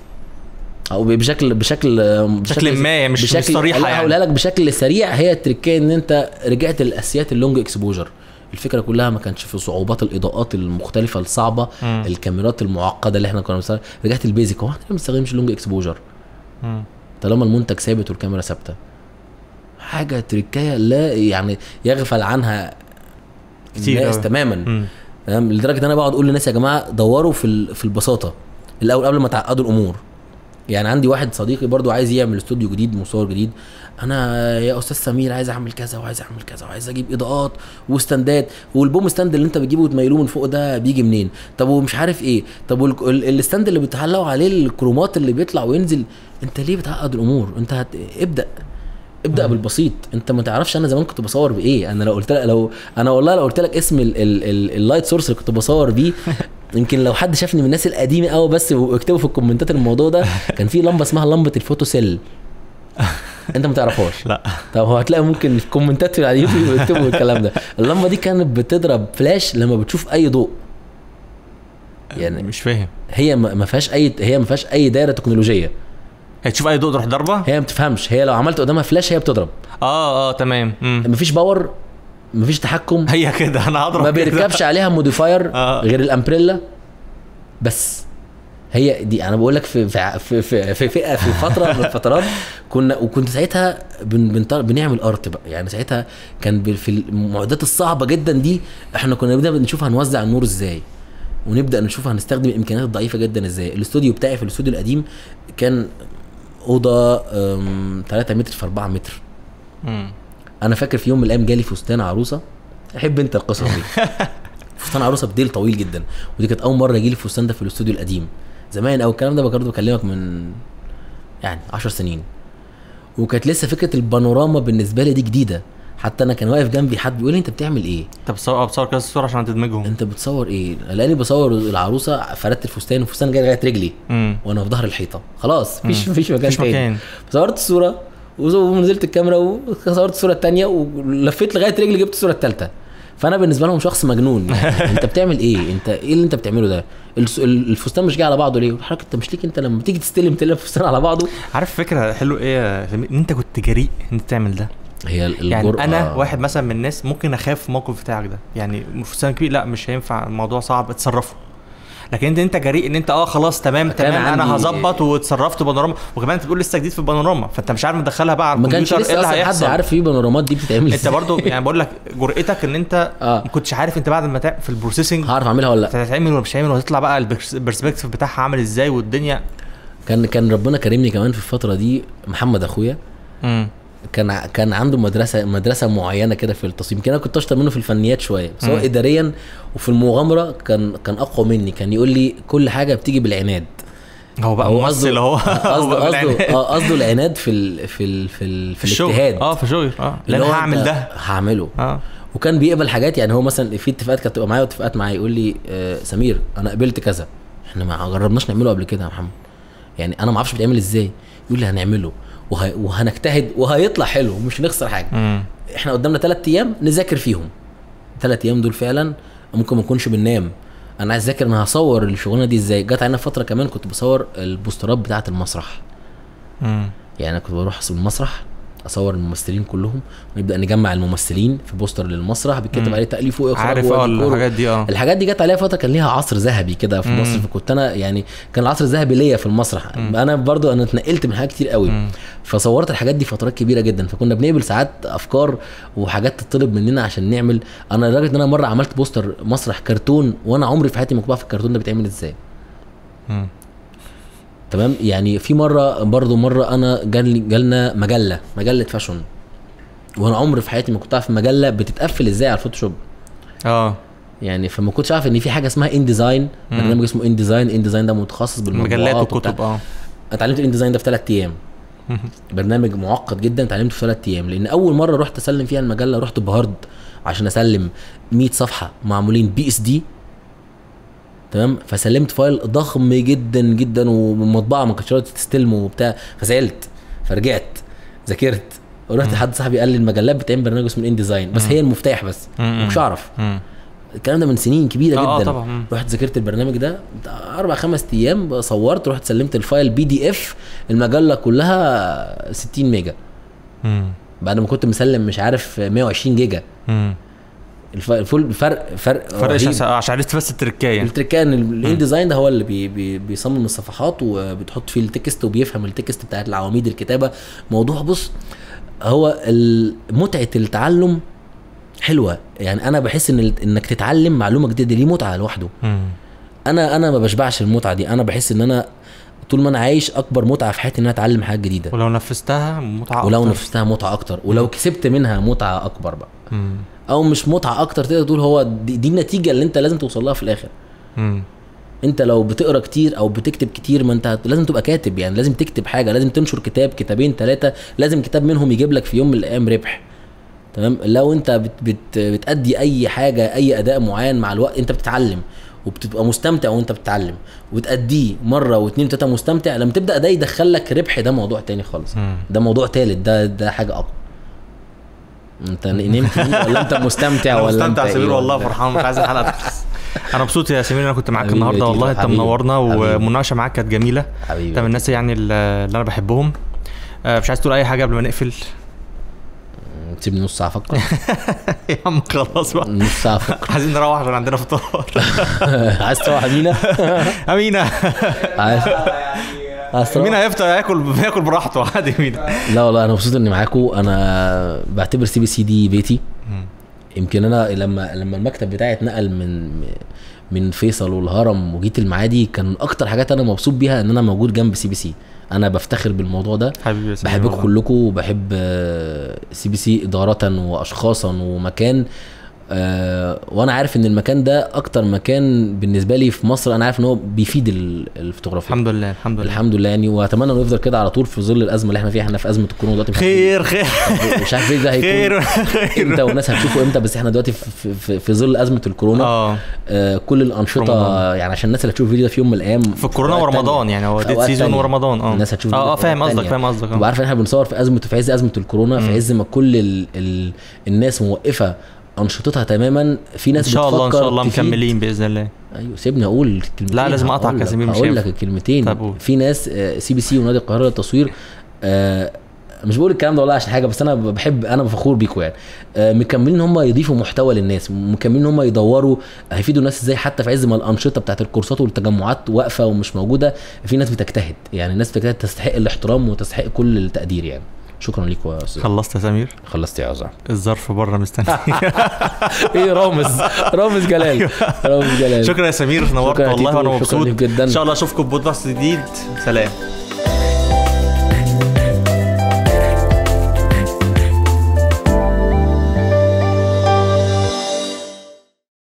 او بشكل بشكل بشكل ما يعني مش- مش صريحة لا يعني. هقولها لك بشكل سريع هي التركيه ان انت رجعت للاساسيات اللونج اكسبوجر الفكره كلها ما كانش في صعوبات الاضاءات المختلفه الصعبه مم. الكاميرات المعقده اللي احنا كنا بنستخدمها رجعت البيزك هو احنا ليه ما بنستخدمش لونج اكسبوجر مم. طالما المنتج ثابت والكاميرا ثابته حاجه تركايه لا يعني يغفل عنها كتير الناس أوي. تماما مم. تمام لدرجه ان انا بقعد اقول للناس يا جماعه دوروا في ال- في البساطه الاول قبل ما تعقدوا الامور يعني عندي واحد صديقي برضو عايز يعمل استوديو جديد مصور جديد انا يا استاذ سمير عايز اعمل كذا وعايز اعمل كذا وعايز اجيب اضاءات وستاندات والبوم ستاند اللي انت بتجيبه وتميلوه من فوق ده بيجي منين طب ومش عارف ايه طب وال- ال- الستاند اللي بتعلقوا عليه الكرومات اللي بيطلع وينزل انت ليه بتعقد الامور انت هت... ابدا ابدا بالبسيط انت ما تعرفش انا زمان كنت بصور بايه انا لو قلت لك لو انا والله لو قلت لك اسم ال- ال- ال- اللايت سورس اللي كنت بصور بيه يمكن لو حد شافني من الناس القديمه قوي بس واكتبوا في الكومنتات الموضوع ده كان في لمبه اسمها لمبه الفوتو سيل انت ما تعرفهاش لا طب هو هتلاقي ممكن في الكومنتات على اليوتيوب يكتبوا الكلام ده اللمبه دي كانت بتضرب فلاش لما بتشوف اي ضوء يعني مش فاهم هي ما ما فيهاش اي هي ما فيهاش اي دايره تكنولوجيه هي تشوف اي ضوء تروح ضربه هي ما بتفهمش هي لو عملت قدامها فلاش هي بتضرب اه اه تمام مم. مفيش باور مفيش تحكم هي كده انا هضرب ما كده. بيركبش عليها موديفاير آه. غير الامبريلا بس هي دي انا بقول لك في في في في, في فئه في فتره من الفترات كنا وكنت ساعتها بن بن بنعمل ارت بقى يعني ساعتها كان ب- في المعدات الصعبه جدا دي احنا كنا بنبدا نشوف هنوزع النور ازاي ونبدا نشوف هنستخدم الامكانيات الضعيفه جدا ازاي الاستوديو بتاعي في الاستوديو القديم كان اوضه 3 متر في 4 متر مم. انا فاكر في يوم من الايام جالي فستان عروسه احب انت القصص دي فستان عروسه بديل طويل جدا ودي كانت اول مره يجي لي الفستان ده في الاستوديو القديم زمان او الكلام ده برضه بكلمك من يعني 10 سنين وكانت لسه فكره البانوراما بالنسبه لي دي جديده حتى انا كان واقف جنبي حد بيقول لي انت بتعمل ايه انت بتصور بتصور كذا صوره عشان تدمجهم انت بتصور ايه لاني بصور العروسه فردت الفستان الفستان جاي لغايه رجلي مم. وانا في ظهر الحيطه خلاص مفيش مفيش مكان مفيش تاني مكان صورت الصوره وز- ونزلت الكاميرا وصورت الصوره الثانيه ولفيت لغايه رجلي جبت الصوره الثالثه فانا بالنسبه لهم شخص مجنون يعني انت بتعمل ايه انت ايه اللي انت بتعمله ده الس- ال- الفستان مش جاي على بعضه ليه حضرتك انت مش ليك انت لما تيجي تستلم تلم الفستان على بعضه عارف فكره حلو ايه يا سمير؟ ان انت كنت جريء ان انت تعمل ده هي ال- يعني الجرأة انا واحد مثلا من الناس ممكن اخاف في الموقف بتاعك ده يعني فستان كبير لا مش هينفع الموضوع صعب اتصرفوا لكن انت انت جريء ان انت اه خلاص تمام كان تمام انا عندي- هظبط واتصرفت بانوراما وكمان انت بتقول لسه جديد في البانوراما فانت مش عارف تدخلها بقى على ما كانش الكمبيوتر ايه لسه اللي اصلا حد هيحصل عارف ايه بانورامات دي بتتعمل انت ازاي برضو يعني بقول لك جرأتك ان انت اه ما كنتش عارف انت بعد ما تع- في البروسيسنج هعرف اعملها ولا لا هتتعمل ولا مش هتتعمل وهتطلع بقى البرسبكتيف بتاعها عامل ازاي والدنيا كان كان ربنا كرمني كمان في الفتره دي محمد اخويا امم كان ع- كان عنده مدرسه مدرسه معينه كده في التصميم يمكن انا كنت اشطر منه في الفنيات شويه بس هو مم. اداريا وفي المغامره كان كان اقوى مني كان يقول لي كل حاجه بتيجي بالعناد هو بقى هو ممثل اهو قصده هو قصده بالعناد. اه قصده العناد في ال في ال في, ال في في الشغل الاجتهاد اه في الشغل اه اللي لان هو هعمل أنت ده هعمله اه وكان بيقبل حاجات يعني هو مثلا في اتفاقات كانت تبقى معايا واتفاقات معايا يقول لي آه سمير انا قبلت كذا احنا ما جربناش نعمله قبل كده يا محمد يعني انا ما اعرفش بيتعمل ازاي يقول لي هنعمله وه... وهنجتهد وهيطلع حلو ومش هنخسر حاجه امم احنا قدامنا ثلاث ايام نذاكر فيهم ثلاث ايام دول فعلا ممكن ما نكونش بننام انا عايز اذاكر انا هصور الشغلانه دي ازاي جت علينا فتره كمان كنت بصور البوسترات بتاعه المسرح امم يعني انا كنت بروح المسرح اصور الممثلين كلهم ونبدا نجمع الممثلين في بوستر للمسرح بيتكتب مم. عليه تاليف واخراج عارف اه وديكور. الحاجات دي اه الحاجات دي جت عليها فتره كان ليها عصر ذهبي كده في مم. مصر فكنت انا يعني كان العصر الذهبي ليا في المسرح مم. انا برضو انا اتنقلت من حاجات كتير قوي مم. فصورت الحاجات دي فترات كبيره جدا فكنا بنقبل ساعات افكار وحاجات تطلب مننا عشان نعمل انا لدرجه ان انا مره عملت بوستر مسرح كرتون وانا عمري في حياتي ما كنت بعرف الكرتون ده بيتعمل ازاي مم. تمام يعني في مره برضو مره انا جالي جالنا مجله مجله فاشون وانا عمري في حياتي ما كنت اعرف المجله بتتقفل ازاي على الفوتوشوب اه يعني فما كنتش عارف ان في حاجه اسمها ان ديزاين مم. برنامج اسمه ان ديزاين ان ديزاين ده متخصص بالمطبوعات مجلات وبتاع. والكتب اه اتعلمت ان ديزاين ده في ثلاث ايام برنامج معقد جدا اتعلمته في ثلاث ايام لان اول مره رحت اسلم فيها المجله رحت بهارد عشان اسلم 100 صفحه معمولين بي اس دي تمام فسلمت فايل ضخم جدا جدا ومطبعه ما كانتش راضيه تستلمه وبتاع فزعلت فرجعت ذاكرت ورحت لحد صاحبي قال لي المجلات بتعمل برنامج اسمه ان ديزاين بس مم. هي المفتاح بس مم. مش اعرف مم. الكلام ده من سنين كبيره اه اه جدا طبعا مم. رحت ذاكرت البرنامج ده بتاع اربع خمس ايام صورت رحت سلمت الفايل بي دي اف المجله كلها 60 ميجا مم. بعد ما كنت مسلم مش عارف 120 جيجا مم. الف- الفول فرق فرق فرق رهيب. عشان عشان عرفت بس التركايه التركية ان الان ديزاين ده هو اللي بي بي بيصمم الصفحات وبتحط فيه التكست وبيفهم التكست بتاعت العواميد الكتابه موضوع بص هو ال- متعه التعلم حلوه يعني انا بحس ان ال- انك تتعلم معلومه جديده دي ليه متعه لوحده مم. انا انا ما بشبعش المتعه دي انا بحس ان انا طول ما انا عايش اكبر متعه في حياتي ان انا اتعلم حاجات جديده ولو نفذتها متعه ولو أكتر. نفذتها متعه اكتر ولو كسبت منها متعه اكبر بقى مم. او مش متعه اكتر تقدر تقول هو دي, دي النتيجه اللي انت لازم توصل لها في الاخر مم. انت لو بتقرا كتير او بتكتب كتير ما انت هت- لازم تبقى كاتب يعني لازم تكتب حاجه لازم تنشر كتاب كتابين ثلاثه لازم كتاب منهم يجيب لك في يوم من الايام ربح تمام لو انت بت بت بتأدي اي حاجه اي اداء معين مع الوقت انت بتتعلم وبتبقى مستمتع وانت بتتعلم وتأديه مره واثنين وثلاثه مستمتع لما تبدا ده يدخل لك ربح ده موضوع تاني خالص مم. ده موضوع تالت ده ده حاجه اقوى انت نمت دي ولا انت مستمتع انا ولا مستمتع انت يا سمير ايه والله ولا- فرحان مش عايز الحلقه تخلص انا مبسوط يا سمير إن انا كنت معاك حبيبي يا النهارده تيتو، والله انت حبيبي. منورنا حبيبي. والمناقشه معاك كانت جميله حبيبي انت من الناس يعني اللي اللي انا بحبهم آه، مش عايز تقول اي حاجه قبل ما نقفل تسيبني نص ساعه افكر يا عم خلاص بقى نص ساعه افكر عايزين نروح عشان عندنا فطار عايز تروح امينه امينه عايز عايز تروح مين هيفطر ياكل ياكل براحته عادي مين لا والله انا مبسوط اني معاكم انا بعتبر سي بي سي دي بيتي يمكن انا لما لما المكتب بتاعي اتنقل من من فيصل والهرم وجيت المعادي كان اكتر حاجات انا مبسوط بيها ان انا موجود جنب سي بي سي انا بفتخر بالموضوع ده حبيبي يا سمير بحبكم والله. كلكم وبحب سي بي سي اداره واشخاصا ومكان آه وانا عارف ان المكان ده اكتر مكان بالنسبه لي في مصر انا عارف ان هو بيفيد ال- الفوتوغرافيا الحمد لله الحمد لله الحمد لله يعني واتمنى انه يفضل كده على طول في ظل الازمه اللي احنا فيها احنا في ازمه الكورونا دلوقتي مش خير خير عارف- مش عارف ايه ده هيكون خير خير امتى والناس هتشوفه امتى بس احنا دلوقتي في, في, في ظل ازمه الكورونا اه آه كل الانشطه رمضان. يعني عشان الناس اللي هتشوف الفيديو ده في يوم من الايام في الكورونا أوقات ورمضان تانية. يعني هو في ديت أوقات سيزون تانية. ورمضان اه الناس هتشوف اه اه الفيديو فاهم في أوقات قصدك تانية. فاهم قصدك تبقى آه. عارف ان احنا بنصور في ازمه في عز ازمه الكورونا في مم. عز ما كل ال ال الناس موقفه انشطتها تماما في ان ناس شاء الله ان شاء بتفكر الله تفيد. مكملين باذن الله ايوه سيبني اقول الكلمتين لا، لازم أقطعك هقول يا لك- زميل، مش هقول هينفع. لك الكلمتين طب قول. في ناس سي بي سي ونادي القاهره للتصوير آه، مش بقول الكلام ده والله عشان حاجه بس انا بحب انا فخور بيكم يعني آه، مكملين ان هم يضيفوا محتوى للناس مكملين ان هم يدوروا هيفيدوا الناس ازاي حتى في عز ما الانشطه بتاعت الكورسات والتجمعات واقفه ومش موجوده في ناس بتجتهد يعني الناس بتجتهد تستحق الاحترام وتستحق كل التقدير يعني شكرا ليكم يا استاذ خلصت يا سمير خلصت يا عزام الظرف بره مستني ايه رامز رامز جلال رامز جلال شكرا يا سمير نورت شكرا يا والله تيتو، وانا شكرا مبسوط ليك جدا. ان شاء الله اشوفكم بودكاست جديد سلام